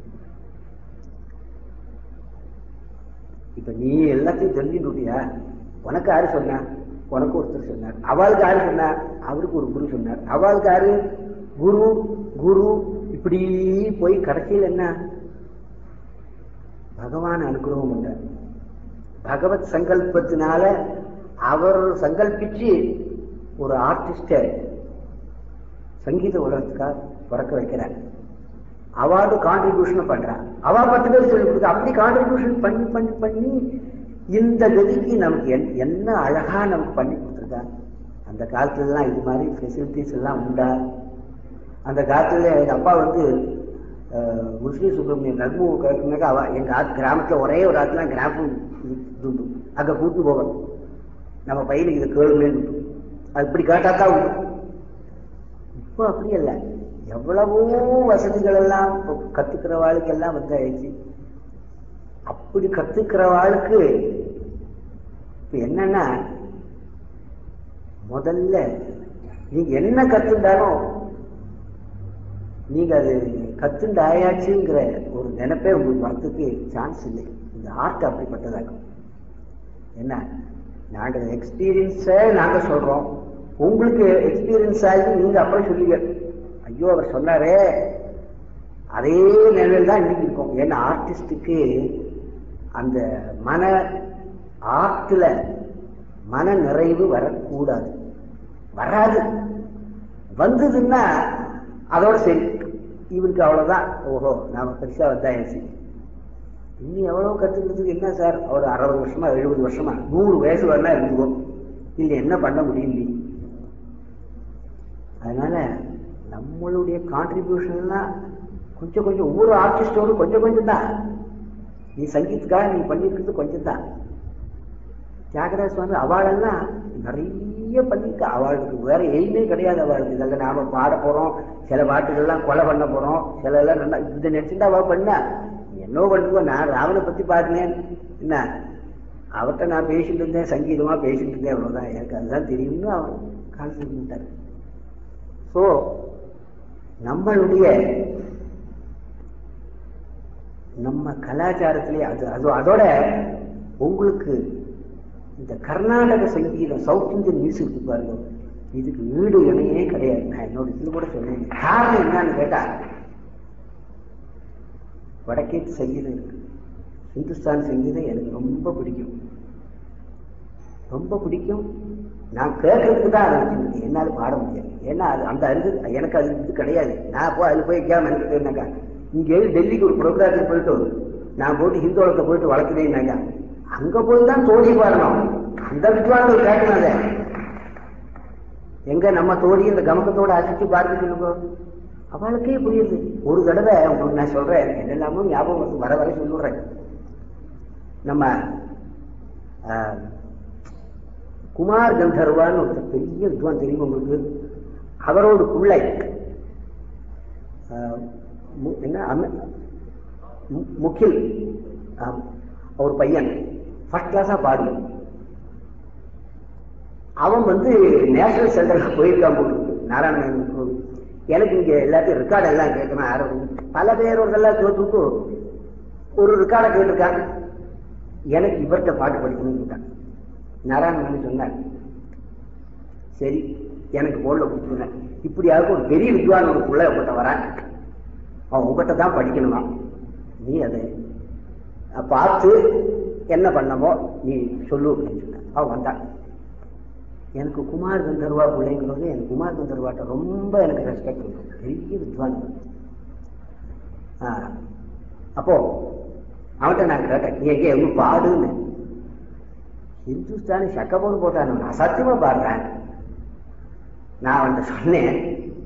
இப்ப நீ எல்லாத்தையும் தெரிஞ்சுட்டியா உனக்கு யாரு சொன்னா உனக்கு ஒருத்தர் சொன்னார் அவளுக்கு யாரு சொன்னார் அவருக்கு ஒரு குரு சொன்னார் அவளுக்கு யாரு குரு குரு இப்படி போய் கடைசியில் என்ன பகவான் அனுகிரகம் பண்றார் பகவத் சங்கல்பத்தினால அவர் சங்கல்பிச்சு ஒரு ஆர்டிஸ்ட சங்கீத உலகத்துக்காக பிறக்க வைக்கிறார் அவார்டு கான்ட்ரிபியூஷன் பண்றான் அவா பத்து பேர் சொல்லி கொடுத்து அப்படி கான்ட்ரிபியூஷன் பண்ணி பண்ணி பண்ணி இந்த கதிக்கு நமக்கு என்- என்ன அழகா நமக்கு பண்ணி கொடுத்துருக்கா அந்த காலத்துல எல்லாம் இது மாதிரி ஃபெசிலிட்டிஸ் எல்லாம் உண்டா அந்த காலத்துல எங்க அப்பா வந்து அஹ், முஸ்லீம் சுப்பிரமணியன் நக்மு கேட்குனாக்கா அவ எங்க ஆத்து கிராமத்துல ஒரே ஒரு ஆத்துல கிராமம் இது உண்டு அங்க கூட்டு போவேன் நம்ம பையனுக்கு இது கேளுமேன்னு உண்டு. அது இப்படி கேட்டா தான் உண்டு இப்போ அப்படி இல்ல எவ்வளவோ வசதிகள் எல்லாம் இப்போ கத்துக்கிறவாளுக்கு எல்லாம் வந்தாயிடுச்சு அப்படி கத்துக்கிறவாளுக்கு இப்ப என்னன்னா முதல்ல நீங்க என்ன கத்துண்டாலும் நீங்க அது கத்துண்டு ஆயாச்சுங்கிற ஒரு நினைப்பே உங்களுக்கு வரத்துக்கு சான்ஸ் இல்லை இந்த ஆர்ட் அப்படிப்பட்டதாகும் என்ன நாங்க எக்ஸ்பீரியன்ஸை நாங்க சொல்றோம் உங்களுக்கு எக்ஸ்பீரியன்ஸ் ஆகி நீங்க அப்புறம் சொல்லுவீங்க ஐயோ அவர் சொன்னாரே அதே நிலையில் தான் இன்னைக்கு இருக்கும் ஏன்னா ஆர்டிஸ்டுக்கு அந்த மன ஆர்ட்ல மன நிறைவு வரக்கூடாது வராது வந்ததுன்னா அதோட சரி இவனுக்கு அவ்வளவுதான் ஓஹோ நாம பெருசா வந்தாயாச்சு இன்னும் எவ்வளவு கத்துக்கிறதுக்கு என்ன சார் ஒரு அறுபது வருஷமா எழுபது வருஷமா நூறு வயசு வரலாம் இருந்துக்கும் இல்ல என்ன பண்ண முடியும் நீ அதனால நம்மளுடைய கான்ட்ரிபியூஷன்லாம் கொஞ்சம் கொஞ்சம் ஒவ்வொரு ஆர்டிஸ்டோடும் கொஞ்சம் கொஞ்சம் தான் நீ சங்கீத்துக்காக நீ பண்ணிருக்கிறது கொஞ்சம் தான் தியாகராஜ சுவாமி அவாளெல்லாம் நிறைய பண்ணிருக்க அவளுக்கு வேற எய்மே கிடையாது அவளுக்கு இதெல்லாம் நாம பாட போறோம் சில பாட்டுகள்லாம் கொலை பண்ண போறோம் சில எல்லாம் நல்லா இதை நினைச்சுட்டு அவ பண்ணா என்னோ பண்ணுவோ நான் ராவனை பத்தி பாடினேன் என்ன அவர்கிட்ட நான் பேசிட்டு இருந்தேன் சங்கீதமா பேசிட்டு இருந்தேன் அவ்வளவுதான் எனக்கு அதுதான் தெரியும்னு அவன் கான்சென்ட் பண்ணிட்டார் ஸோ நம்மளுடைய நம்ம கலாச்சாரத்திலே அது அது அதோட உங்களுக்கு இந்த கர்நாடக சங்கீதம் சவுத் இந்தியன் மியூசிக் இருக்கு பாருங்க இதுக்கு ஈடு இணையே கிடையாது நான் என்னோட இது கூட சொன்னேன் காரணம் என்னன்னு கேட்டா வடக்கேத்து சங்கீதம் இருக்கு இந்துஸ்தான் சங்கீதம் எனக்கு ரொம்ப பிடிக்கும் ரொம்ப பிடிக்கும் நான் கேட்கறதுக்கு தான் அதை வச்சிருக்கேன் என்னால பாட முடியாது ஏன்னா அது அந்த அறிவு எனக்கு அது இது கிடையாது நான் போய் அதில் போய் கேம் நினைக்கிறேன்னாக்கா இங்கே டெல்லிக்கு ஒரு ப்ரோக்ராமுக்கு போயிட்டு நான் போட்டு ஹிந்தோளத்தை போயிட்டு வளர்க்குறேன்னாக்கா அங்க போய் தான் தோடி பாடணும் அந்த வித்வான்கள் கேட்கணும் அதை எங்க நம்ம தோடி இந்த கமக்கத்தோட அசிச்சு பார்க்க சொல்லுங்க அவளுக்கே புரியுது ஒரு தடவை உங்களுக்கு நான் சொல்றேன் என்னெல்லாமோ ஞாபகம் வருது, வர வர சொல்லுறேன் நம்ம ஆஹ், குமார் கந்தர்வான்னு ஒருத்தர் பெரிய வித்வான் தெரியும் உங்களுக்கு அவரோட பிள்ளை ஆஹ், மு- என்ன அம- மு- முகில் ஆம், அவர் பையன் ஃபர்ஸ்ட் கிளாஸா பாடு அவன் வந்து நேஷனல் சென்டர்ல போயிருக்கான் போல இருக்கு, நாராயணன் கோவில் எனக்கு இங்க எல்லாத்தையும் ரெக்கார்டு எல்லாம் கேட்கணும் யாரும் பல பேரோடெல்லாம் தோத்துக்கு ஒரு ரெக்கார்டை கேட்டிருக்காங்க எனக்கு இவர்கிட்ட பாட்டு படிக்கணும்னு கேட்டான் நாராயணன் சொன்னார் சரி எனக்கு போன்ல கொடுத்துருங்க இப்படியாவது ஒரு பெரிய வித்வான் ஒரு பிள்ளை உங்கள்கிட்ட வரான் அவன் உங்கள்கிட்ட தான் படிக்கணுமா நீ அதை பார்த்து என்ன பண்ணமோ நீ சொல்லு அப்படின்னு சொன்னான் அவன் வந்தான் எனக்கு குமார் கந்தர்வா பிள்ளைங்கிறது எனக்கு குமார் கந்தர்வாட்ட ரொம்ப எனக்கு ரெஸ்பெக்ட் இருக்கும் பெரிய வித்வான் ஆ, அப்போ அவன்கிட்ட நான் கேட்டேன் நீ எங்கே எவ்வளோ பாடுன்னு ஹிந்துஸ்தானி சக்கப்போடு போட்டான் நான் அசத்தியமா பாடுறேன் நான் அவன்கிட்ட சொன்னேன்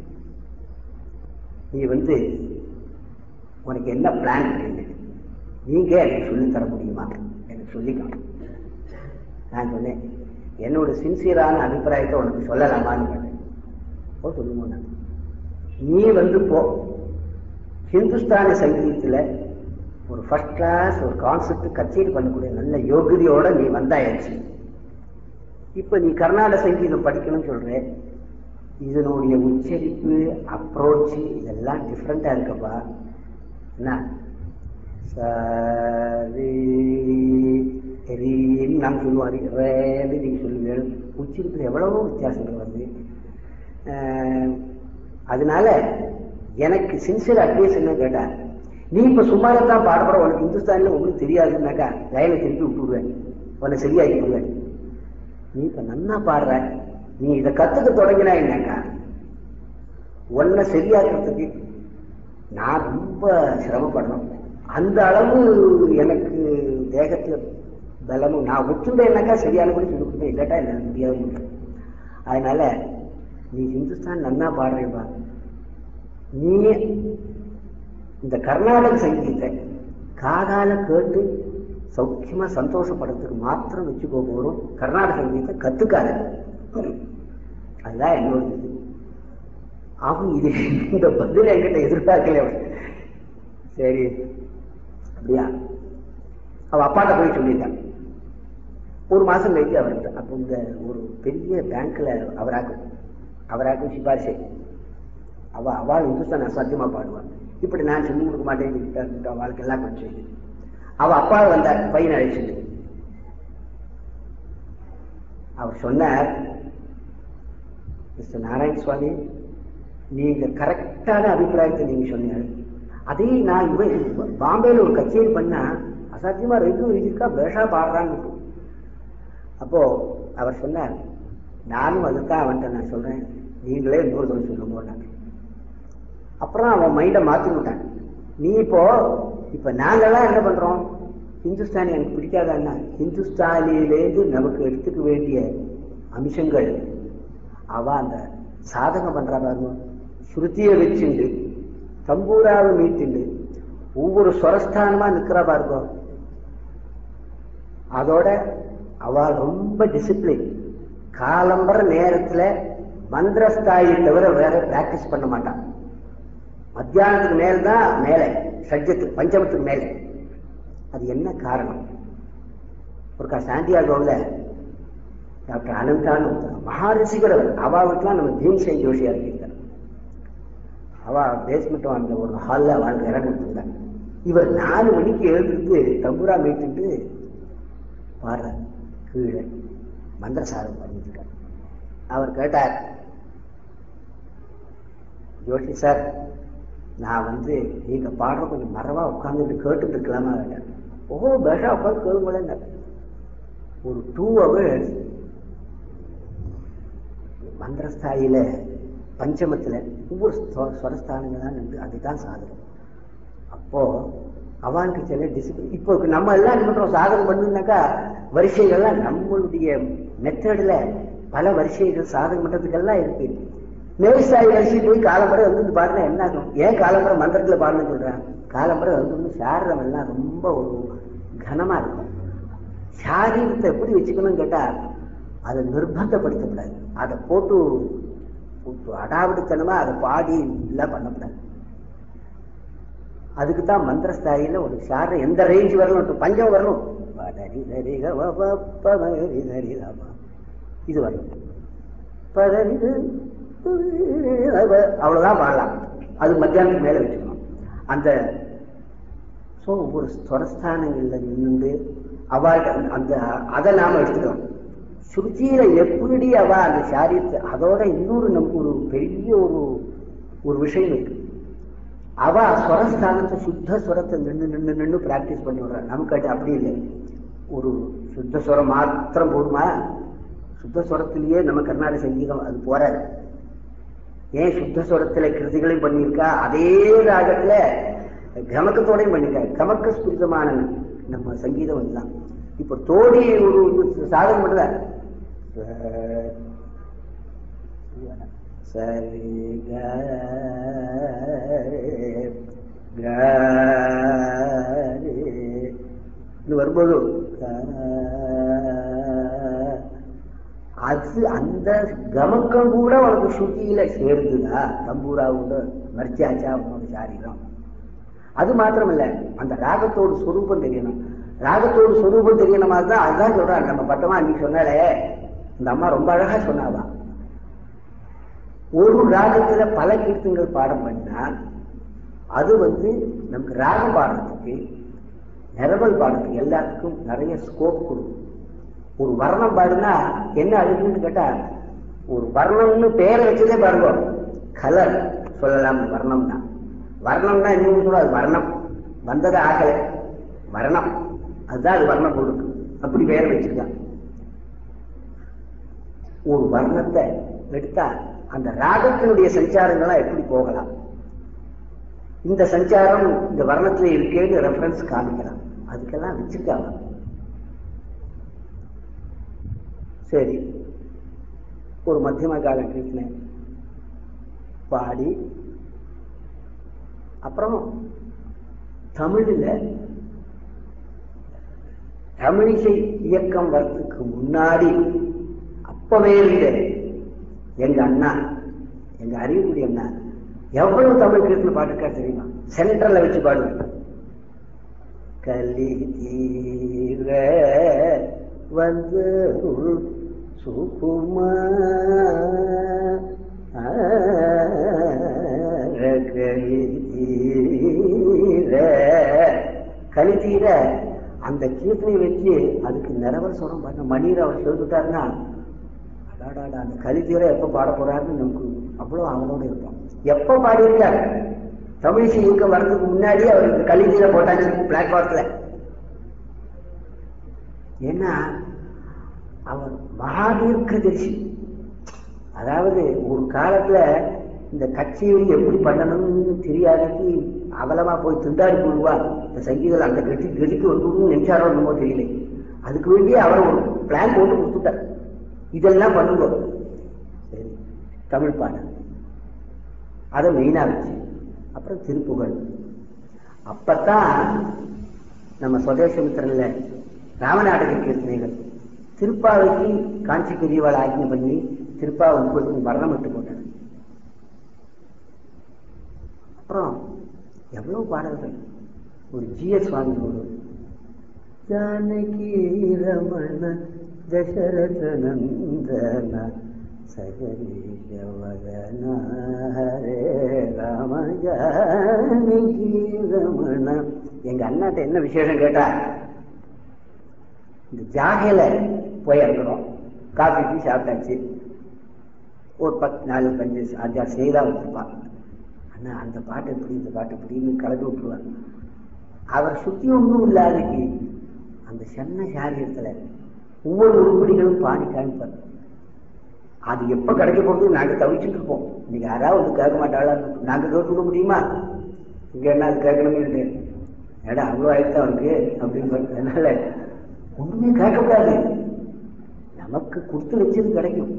நீ வந்து உனக்கு என்ன பிளான் அப்படின்னு நீங்க எனக்கு சொல்லித் தர முடியுமா எனக்கு சொல்லிக்கணும் நான் சொன்னேன் என்னோட சின்சியரான அபிப்பிராயத்தை உனக்கு சொல்லலாமான்னு கேட்டேன் ஓ சொல்லுங்க நான் நீ வந்து போ ஹிந்துஸ்தானி சங்கீதத்துல ஒரு ஃபர்ஸ்ட் கிளாஸ் ஒரு கான்செப்ட் கச்சேரி பண்ணக்கூடிய நல்ல யோகியதையோட நீ வந்தாயாச்சு இப்ப நீ கர்நாடக சங்கீதம் படிக்கணும்னு சொல்ற இதனுடைய உச்சரிப்பு அப்ரோச் இதெல்லாம் டிஃப்ரெண்டா இருக்கப்பா என்ன சரி ரீன்னு நாம் சொல்லுவோம் ரீ- ரேன்னு நீங்க சொல்லுவீங்க உச்சரிப்பில் எவ்வளவோ வித்தியாசங்கள் வருது அஹ், அதனால எனக்கு சின்சியர் அட்வைஸ் என்ன கேட்டேன் நீ இப்ப சும்மாவே தான் பாடப்பட உனக்கு இந்துஸ்தானில உங்களுக்கு தெரியாதுன்னாக்கா லைனை திருப்பி விட்டுடுவேன் உன்னை சரியாக்கி நீ இப்ப நன்னா பாடுற நீ இதை கத்துக்க தொடங்கினா என்னக்கா உன்னை சரியாக்குறதுக்கு நான் ரொம்ப சிரமப்படணும் அந்த அளவு எனக்கு தேகத்துல பலமும் நான் ஒற்றுண்டேன்னாக்கா சரியானபடி சொல்லி கொடுத்தேன் இல்லாட்டா என்னால முடியாது முடியும் அதனால நீ ஹிந்துஸ்தான் நன்னா பாடுறேப்பா நீ இந்த கர்நாடக சங்கீத்தை காதால கேட்டு சௌக்கியமா சந்தோஷப்படுறதுக்கு மாத்திரம் வச்சுக்கோ போறோம் கர்நாடக சங்கீதத்தை கத்துக்காத அதுதான் என்னோட இது அவன் இது இந்த பதில் என்கிட்ட எதிர்பார்க்கல அவன் சரி அப்படியா அவ அப்பாட்ட போய் சொல்லிட்டான் ஒரு மாசம் கழிச்சு அவர்கிட்ட அப்போ இந்த ஒரு பெரிய பேங்க்ல அவராக்கும் அவராக்கும் சிபாரிசை அவ அவள் இந்துஸ்தான் அசாத்தியமா பாடுவான் இப்படி நான் சொல்லி கொடுக்க மாட்டேன் அவளுக்கு எல்லாம் கொஞ்சம் இது. அவ அப்பா வந்தார் பையனை அழைச்சிட்டு அவர் சொன்னார் மிஸ்டர் நாராயண சுவாமி நீங்க கரெக்டான அபிப்பிராயத்தை நீங்க சொன்னீங்க அதே நான் இவன் பாம்பேல ஒரு கச்சேரி பண்ணா அசாத்தியமா ரெண்டு இருக்கா பேஷா பாடுறான்னு அப்போ அவர் சொன்னார் நானும் அதுதான் அவன்கிட்ட நான் சொல்றேன் நீங்களே இன்னொரு தடவை சொல்லுங்க அப்புறம் அவன் மைண்டை மாத்தி விட்டான் நீ இப்போ இப்ப நாங்கெல்லாம் என்ன பண்றோம் ஹிந்துஸ்தானி எனக்கு பிடிக்காதன்னா ஹிந்துஸ்தானியிலேருந்து நமக்கு எடுத்துக்க வேண்டிய அம்சங்கள் அவ அந்த சாதகம் பண்றா பாருங்க ஸ்ருதியை வச்சுண்டு தம்பூராவை மீட்டுண்டு ஒவ்வொரு ஸ்வரஸ்தானமா நிக்கிறா பாருங்க அதோட அவ ரொம்ப டிசிப்ளின் காலம்பர நேரத்துல மந்திரஸ்தாயை தவிர வேற பிராக்டிஸ் பண்ண மாட்டான் மத்தியானத்துக்கு மேல் தான் மேலே சஜ்ஜத்துக்கு பஞ்சமத்துக்கு மேலே அது என்ன காரணம் ஒருக்கா சாண்டியாகோவில் டாக்டர் அனந்தான்னு ஒருத்தர் மகாரிசிகர் அவர் அவாவுக்குலாம் நம்ம பீம்சேன் ஜோஷியா இருக்கிட்டார் அவ பேஸ்மெண்ட் அந்த ஒரு ஹாலில் அவளுக்கு இடம் கொடுத்துருந்தாங்க இவர் நாலு மணிக்கு எழுந்திருந்து தம்புரா மீட்டுட்டு பாடுற கீழே மந்திரசாரம் பண்ணிட்டு இருக்கார் அவர் கேட்டார் ஜோஷி சார் நான் வந்து நீங்க பாடுற கொஞ்சம் மரவா உட்காந்துட்டு கேட்டுட்டு இருக்கலாமா கேட்டேன் ஓ பேஷா உட்காந்து கேளுங்களேன் ஒரு டூ ஹவர்ஸ் மந்திரஸ்தாயில பஞ்சமத்துல ஒவ்வொரு ஸ்வ- ஸ்வரஸ்தானங்கள் தான் நின்று அதுதான் சாதனை அப்போ அவனுக்கு சில டிசிப்ளின் இப்போ நம்ம எல்லாம் என்ன பண்றோம் சாதனை பண்ணுனாக்கா வரிசைகள்லாம் நம்மளுடைய மெத்தட்ல பல வரிசைகள் சாதனை பண்றதுக்கெல்லாம் இருக்கு மேல்சாய் வரிசை போய் காலம்பரை வந்து பாடுனா என்ன ஆகும் ஏன் காலம்பரை மந்திரத்துல பாடணும்னு சொல்றேன் காலம்பரை வந்து சாரதம் எல்லாம் ரொம்ப ஒரு கனமா இருக்கும் சாரீரத்தை எப்படி வச்சுக்கணும்னு கேட்டா அதை நிர்பந்தப்படுத்தக்கூடாது அதை போட்டு போட்டு அடாவடித்தனமா அதை பாடி எல்லாம் பண்ணக்கூடாது அதுக்கு தான் மந்திரஸ்தாயில ஒரு சார எந்த ரேஞ்ச் வரணும் பஞ்சம் வரணும் பதரி தரி க வ ப ப ம ரி தரி ர ம. இது வரணும் பதரி து து ர வ. அவ்வளவுதான் பாடலாம் அது மத்தியானத்துக்கு மேல வச்சுக்கணும் அந்த ஸோ ஒரு ஸ்வரஸ்தானங்கள்ல நின்று அவள் அந்த அதை நாம எடுத்துக்கிறோம் சுருச்சியில எப்படி அவ அந்த சாரியத்தை அதோட இன்னொரு நமக்கு ஒரு பெரிய ஒரு ஒரு விஷயம் இருக்கு அவ ஸ்வரஸ்தானத்தை சுத்த ஸ்வரத்தை நின்று நின்று நின்று பிராக்டிஸ் பண்ணி விடுறா நமக்கு அது அப்படி இல்லை ஒரு சுத்த ஸ்வரம் மாத்திரம் போதுமா சுத்த ஸ்வரத்திலேயே நம்ம கர்நாடக சங்கீதம் அது போறாது ஏன் சுத்த ஸ்வரத்துல கிருதிகளையும் பண்ணியிருக்கா அதே ராகத்துல கமக்கத்தோடையும் பண்ணியிருக்கா கமக்க ஸ்புரிதமான நம்ம சங்கீதம் இதுதான் இப்போ தோடி ஒரு சாதகம் பண்ணுதா சரி க க இது வரும்போது க, அது அந்த கமக்கம் கூட உனக்கு சுத்தியில சேருதுதா தம்பூராவோட மர்ச்சியாச்சா உன்னோட சாரீரம் அது மாத்திரம் இல்ல அந்த ராகத்தோட சொரூபம் தெரியணும் ராகத்தோட சொரூபம் தெரியணுமா தான் அதுதான் சொல்றாங்க நம்ம பட்டமா அன்னைக்கு சொன்னாலே இந்த அம்மா ரொம்ப அழகா சொன்னாவா ஒரு ராகத்துல பல கீர்த்தங்கள் பாடம் பண்ணா அது வந்து நமக்கு ராகம் பாடுறதுக்கு நிரவல் பாடுறதுக்கு எல்லாத்துக்கும் நிறைய ஸ்கோப் கொடுக்கும் ஒரு வர்ணம் பாடுனா என்ன அழுகுன்னு கேட்டா ஒரு வர்ணம்னு பேரை வச்சதே பாருங்க கலர் சொல்லலாம் வர்ணம்னா வர்ணம்னா இன்னும் கூட அது வர்ணம் வந்தது ஆகலை வர்ணம் அதுதான் அது வர்ணம் கொடுக்கு அப்படி பெயர் வச்சிருக்கான் ஒரு வர்ணத்தை எடுத்தா அந்த ராகத்தினுடைய சஞ்சாரங்கள்லாம் எப்படி போகலாம் இந்த சஞ்சாரம் இந்த வர்ணத்துல இருக்கேன்னு ரெஃபரன்ஸ் காமிக்கலாம் அதுக்கெல்லாம் வச்சிருக்காங்க சரி ஒரு மத்தியம கால கீர்த்தனை பாடி அப்புறம் தமிழ்ல தமிழிசை இயக்கம் வர்றதுக்கு முன்னாடி அப்பவே இருந்த எங்க அண்ணா எங்க அறிவுக்குடி அண்ணா எவ்வளவு தமிழ் கீர்த்தனை பாட்டுக்கா தெரியுமா சென்ட்ரல்ல வச்சு பாடுவேன் கலி தீர வந்து சுகுமா கலி தீர அந்த கீர்த்தனை வச்சு அதுக்கு நிறவல் சொல்றோம் பாருங்க மணியர் அவர் சொல்லிட்டாருன்னா அடாடாடா அந்த கலித்தீர எப்ப பாட போறாருன்னு நமக்கு அவ்வளவு அவனோட இருப்போம் எப்ப பாடியிருக்காரு தமிழிசை இயக்கம் வர்றதுக்கு முன்னாடி அவர் இந்த கலித்தீர போட்டாச்சு பிளாட்பாரத்துல ஏன்னா அவர் மகாதீர்க்க தரிசி அதாவது ஒரு காலத்துல இந்த கச்சேரி எப்படி பண்ணணும்னு தெரியாதக்கு அவலமா போய் திண்டாடி போடுவா இந்த சங்கீதம் அந்த கெட்டி கெட்டிக்கு வந்துடும் நினைச்சாரோ என்னமோ தெரியல அதுக்கு வேண்டியே அவர் ஒரு பிளான் போட்டு கொடுத்துட்டார் இதெல்லாம் பண்ணுவோம் சரி தமிழ் பாடல் அதை மெயினா வச்சு அப்புறம் திருப்புகழ் அப்பத்தான் நம்ம சுதேசமித்திரன்ல ராமநாடக கீர்த்தனைகள் திருப்பாவைக்கு காஞ்சி பெரியவாள் ஆக்ஞை பண்ணி திருப்பாவை முப்பது மரணம் விட்டு போட்டார் அப்புறம் எவ்வளவு பாடல்கள் ஒரு ஜிஎஸ் சுவாமி ஒரு ஜானகி ரமண தசரத நந்தன சகரீஷவதன ஹரே ராம ஜானகி ரமண எங்க அண்ணாட்ட என்ன விசேஷம் கேட்டா இந்த ஜாகையில போய் இறங்குறோம் காஃபி டீ சாப்பிட்டாச்சு ஒரு பத்து நாலு பஞ்சு அஞ்சாறு செய்தா வச்சிருப்பான் அண்ணா அந்த பாட்டு எப்படி இந்த பாட்டு எப்படின்னு கலந்து விட்டுருவார் அவர் சுத்தி ஒன்றும் இல்லாதக்கு அந்த சென்ன சாரியத்துல ஒவ்வொரு உருப்படிகளும் பாடி காமிப்பார் அது எப்ப கிடைக்க போறது நாங்க தவிச்சுட்டு இருப்போம் இன்னைக்கு யாராவது வந்து கேட்க மாட்டாளா நாங்க கேட்டு விட முடியுமா இங்க என்ன அது கேட்கணுமே ஏடா அவ்வளோ ஆயிடுச்சு அவனுக்கு அப்படின்னு அதனால ஒண்ணுமே கேட்கக்கூடாது நமக்கு கொடுத்து வச்சது கிடைக்கும்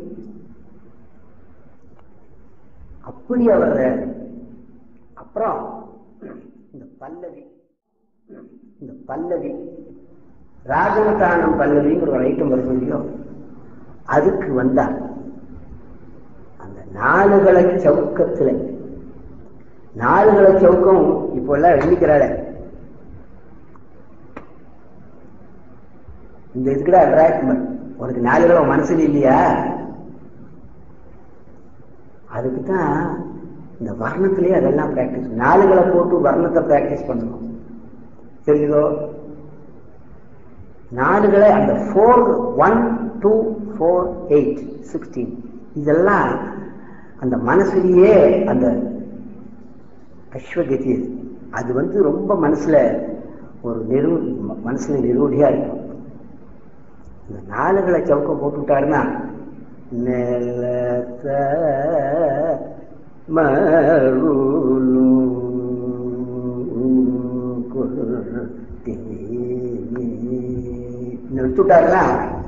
அப்படி அவர் அப்புறம் இந்த பல்லவி இந்த பல்லவி ராஜவதானம் பல்லவிங்கிற ஒரு ஐட்டம் வருது இல்லையோ அதுக்கு வந்தார் அந்த நாலுகளை சவுக்கத்துல நாலுகளை சவுக்கம் இப்போ எல்லாம் எண்ணிக்கிறாள இந்த இதுக்குடா அட்ராக்ட்மெண்ட் உனக்கு நாலுகளை மனசுல இல்லையா அதுக்கு தான் இந்த வர்ணத்திலேயே அதெல்லாம் பிராக்டிஸ் நாலுகளை போட்டு வர்ணத்தை பிராக்டிஸ் பண்ணணும் தெரியுதோ நாடுகளை அந்த four one two four eight sixteen இதெல்லாம் அந்த மனசுலயே அந்த அஸ்வகதி அது வந்து ரொம்ப மனசுல ஒரு நிறு மனசுல நிரூடியா இருக்கும் இந்த நாலுகளை சவுக்கம் போட்டுட்டாருன்னா நிலத்த மருளு எடுத்துட்டாருன்னா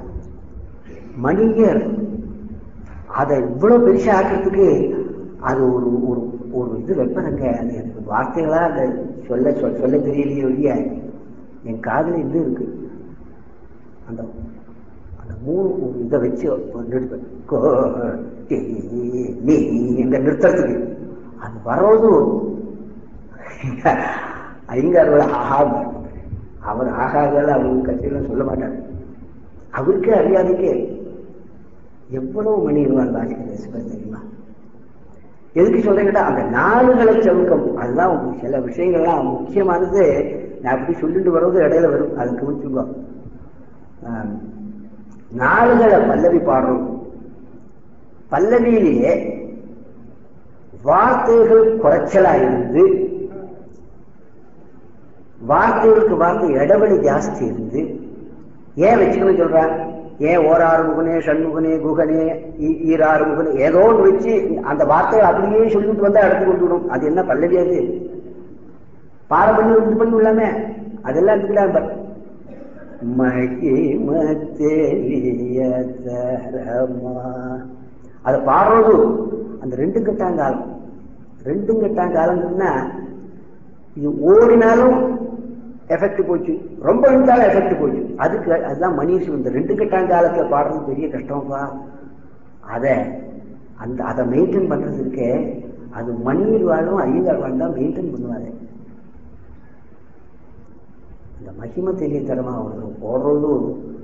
மணியர் அதை இவ்வளவு பெருசா ஆக்கிறதுக்கு அது ஒரு ஒரு ஒரு இது வைப்பதுங்க அது எனக்கு வார்த்தைகளா அந்த சொல்ல சொல் சொல்ல தெரியலையே ஒழிய என் காதுல இது இருக்கு அந்த அந்த மூணு ஒரு இதை வச்சு நிறுத்த கோட்டி நீ எங்க நிறுத்துறதுக்கு அது வரோது ஐங்காரோட ஆஹா அவர் ஆகாதெல்லாம் அவருக்கு கட்சியெல்லாம் சொல்ல மாட்டார் அவருக்கே அறியாதைக்கே எவ்வளவு மணி இருவார் வாசிக்கிற சிவர் தெரியுமா எதுக்கு சொல்றேன் அந்த நாளுகளை சவுக்கம் அதுதான் சில விஷயங்கள்லாம் முக்கியமானது நான் அப்படி சொல்லிட்டு வர்றது இடையில வரும் அதை கவனிச்சுக்கோ நாளுகளை பல்லவி பாடுறோம் பல்லவியிலேயே வார்த்தைகள் குறைச்சலா இருந்து வார்த்தைகளுக்கு வார்த்தை இடைவெளி ஜாஸ்தி இருந்து ஏன் வச்சுக்கணும் சொல்றான் ஏன் ஓராறு முகனே ஷண்முகனே குகனே ஈ- ஈராறு முகனே ஏதோ ஒன்று வச்சு அந்த வார்த்தையை அப்படியே சொல்லிட்டு வந்தா எடுத்து கொண்டு விடும் அது என்ன பல்லவி அது பாடம் பண்ணி இது பண்ணி விடலாமே அதெல்லாம் எடுத்துக்கலாம் மகிமத்தெளிய தரமா அதை பாடுறது அந்த ரெண்டு கட்டாங்காலம் ரெண்டு கட்டாங்காலம்னா இது ஓடினாலும் எஃபெக்ட் போச்சு ரொம்ப இருந்தாலும் எஃபெக்ட் போச்சு அதுக்கு அதுதான் மணிஷ் இந்த ரெண்டு கட்டாங்காலத்துல பாடுறது பெரிய கஷ்டம்ப்பா அதை அந்த அதை மெயின்டைன் பண்றது இருக்கே அது மணியில் வாழும் ஐயங்கார் வாழ் தான் மெயின்டைன் பண்ணுவாரு அந்த மகிமை தெரிய தரமா அவர்கள் போடுறது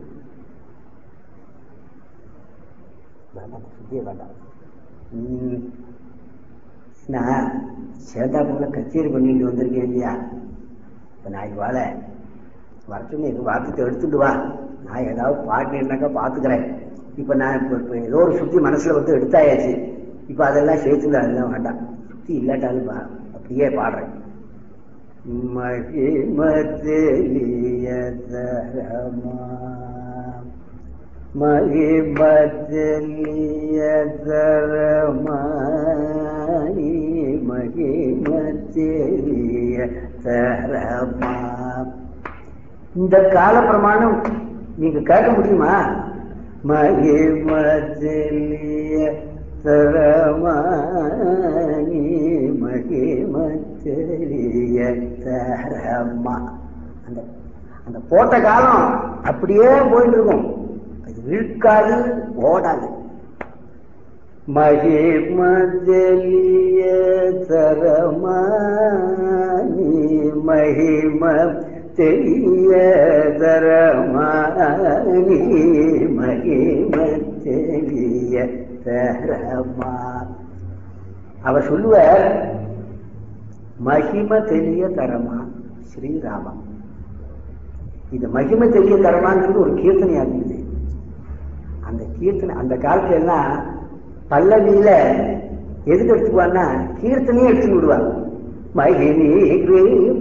வேண்டாம் சுத்தியே வேண்டாம் உம், நான் சேதாபுரில் கச்சேரி பண்ணிட்டு வந்திருக்கேன் இல்லையா இப்போ நாளைக்கு வாழ வர சொல்லி எங்கள் வார்த்தையை எடுத்துட்டு வா நான் ஏதாவது பாடினேன்னாக்கா பார்த்துக்கிறேன் இப்போ நான் இப்போ இப்போ ஏதோ ஒரு சுத்தி மனசில் வந்து எடுத்தாயாச்சு இப்போ அதெல்லாம் சேர்த்துல அதெல்லாம் வேண்டாம் சுத்தி இல்லாட்டாலும் வா அப்படியே பாடுறேன் மகிமத்தெளிய தரமா மகிமத்தெளிய தரமானி மகிமத்தெளிய தரமா இந்த கால பிரமாணம் நீங்க கேட்க முடியுமா மகிமத்தெளிய தரமானி மகிமத்தெளிய தரமா அந்த அந்த போட்ட காலம் அப்படியே போயிட்டு இருக்கும் அது இழுக்காது ஓடாது மகிமதலிய தரமானி மகிம தெரிய தரமானி மகிம தெரிய தரமா அவர் சொல்லுவார் மகிம தெரிய தரமா ஸ்ரீராமா இது மகிமை தெரிய தரமாங்கிறது ஒரு கீர்த்தனையா இருந்தது அந்த கீர்த்தனை அந்த காலத்துல எல்லாம் பல்லவியில எதுக்கு எடுத்துக்குவான்னா கீர்த்தனையே எடுத்து விடுவாங்க மகிமி கிருப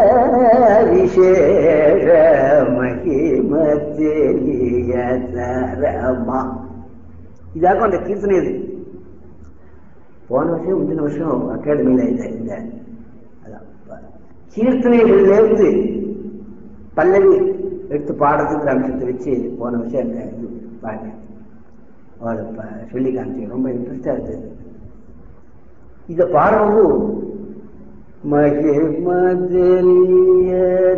விசேஷ மகிம தெரிய தரமா இதாக்கும் அந்த கீர்த்தனை இது போன வருஷம் முந்தின வருஷம் அகாடமியில இந்த இந்த அதான் ப- கீர்த்தனைகளிலிருந்து பல்லவி எடுத்து பாடுறதுங்கிற அம்சத்தை வச்சு போன வருஷம் அந்த இது பாடினேன் அவளை ப- சொல்லி காமிச்சு ரொம்ப இன்ட்ரெஸ்டா இருந்தது இதை பாடுறது மகிமதெளிய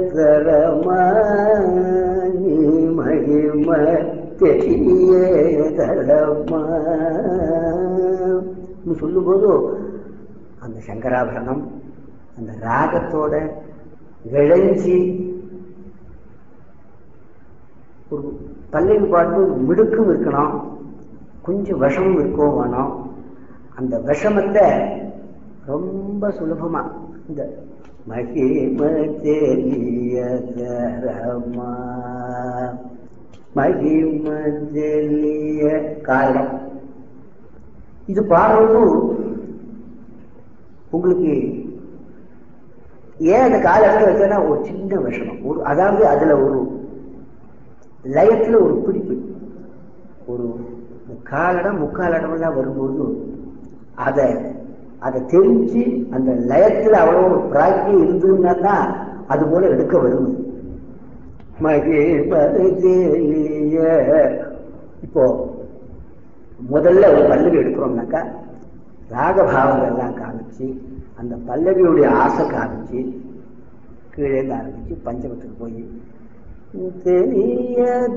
தரமானி மகிம தெரிய தரமா சொல்லும்போது அந்த சங்கராபரணம் அந்த ராகத்தோட விளைஞ்சி ஒரு பல்லவி பாடும்போது மிடுக்கும் இருக்கணும் கொஞ்சம் விஷமும் இருக்கவும் வேணும் அந்த விஷமத்தை ரொம்ப சுலபமா இந்த மகிம தெரிய தரமா மகிம தெரிய காலம் இது பாடுறதும் உங்களுக்கு ஏன் அந்த கால இடத்துல வச்சேன்னா ஒரு சின்ன விஷமம் ஒரு அதாவது அதுல ஒரு லயத்துல ஒரு பிடிப்பு ஒரு காலடம் முக்காலடம் எல்லாம் வரும்போது அதை அதை தெரிஞ்சு அந்த லயத்துல அவ்வளோ ஒரு பிராக்கி இருந்ததுன்னா தான் அது போல எடுக்க வரும் மகிழ்ச்சிய இப்போ முதல்ல ஒரு பல்லவி எடுக்கிறோம்னாக்கா ராகபாவங்கள் எல்லாம் காமிச்சு அந்த பல்லவியுடைய ஆசை காமிச்சு கீழே இருந்து ஆரம்பிச்சு பஞ்சமத்துக்கு போய் தெரிய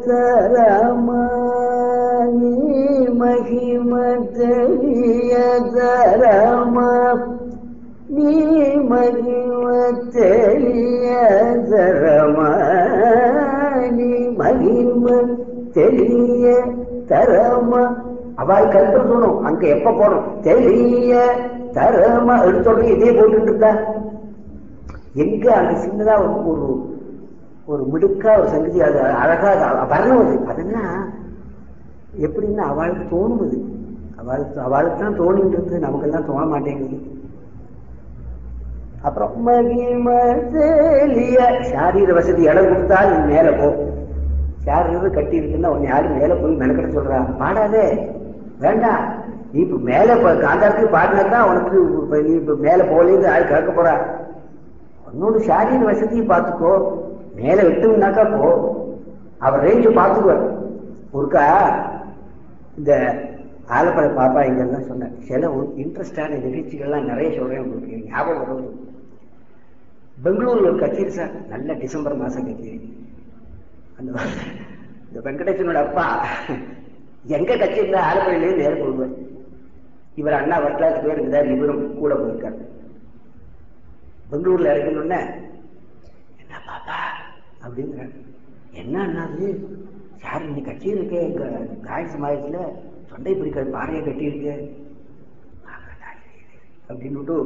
தரமானி மகிம தெரிய தரமா நீ மகிம தெரிய தரமா நீ மகிம தெரிய தரமா அவள் கருத்து சொல்லணும் அங்க எப்ப போடணும் தெரிய தரமா எடுத்தோட இதே போட்டுட்டு இருந்தா எங்க அந்த சின்னதா ஒரு ஒரு ஒரு மிடுக்கா ஒரு சங்கதி அது அழகா அது வரணும் அது அதெல்லாம் எப்படின்னா அவளுக்கு தோணும் அது அவளுக்கு அவளுக்கு தான் தோணின்றது நமக்கெல்லாம் தோண மாட்டேங்குது அப்புறம் மகிம தெளிய சாரீர வசதி இடம் கொடுத்தால் நீ மேல போ சேர் இருந்து கட்டி இருக்குன்னா உன்னை யாரும் மேல போய் மெனக்கட சொல்றா பாடாதே வேண்டாம் நீ இப்ப மேல ப- காந்தாரத்துக்கு பாடினா உனக்கு இப்ப நீ இப்ப மேல போலேன்னு யாரு கேட்க போறா உன்னோட சாரீர வசதியை பார்த்துக்கோ மேல விட்டுனாக்கா போ அவர் ரேஞ்சு பார்த்துக்குவார் ஒருக்கா இந்த ஆலப்படை பாப்பா இங்கெல்லாம் சொன்னேன் சில இன்ட்ரெஸ்டான நிகழ்ச்சிகள்லாம் நிறைய சொல்றேன் உங்களுக்கு ஞாபகம் வரும் பெங்களூர்ல ஒரு கச்சேரி சார் நல்ல டிசம்பர் மாசம் கச்சேரி அந்த இந்த வெங்கடேசனோட அப்பா எங்க கட்சி இருந்தா ஆலப்படையிலேயே நேரம் போடுவார் இவர் அண்ணா வரலாறு பேர் இருந்தார் இவரும் கூட போயிருக்காரு பெங்களூர்ல இறங்கணும்னே என்ன பாப்பா அப்படிங்கிறார் என்ன அண்ணாது சார் இன்னைக்கு கட்சி இருக்கு எங்க காய் சமாஜத்துல தொண்டை பிடிக்கிற பாறையை கட்டி இருக்கு அப்படின்னுட்டு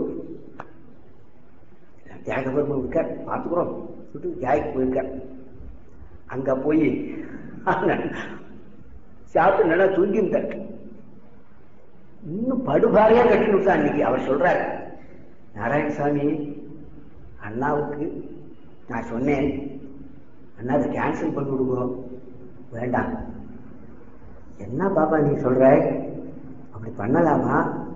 தியாகபுரம் இருக்கார் பார்த்துக்குறோம் சொல்லிட்டு தியாகிக்கு போயிருக்கார் அங்க போய் சாப்பிட்டு நல்லா தூங்கிட்டார் இன்னும் படுபாறையா கட்டி விட்டா அன்னைக்கு அவர் சொல்றாரு நாராயணசாமி அண்ணாவுக்கு நான் சொன்னேன் அண்ணா அதை கேன்சல் பண்ணி விடுவோம் வேண்டாம் என்ன பாப்பா நீ சொல்ற அப்படி பண்ணலாமா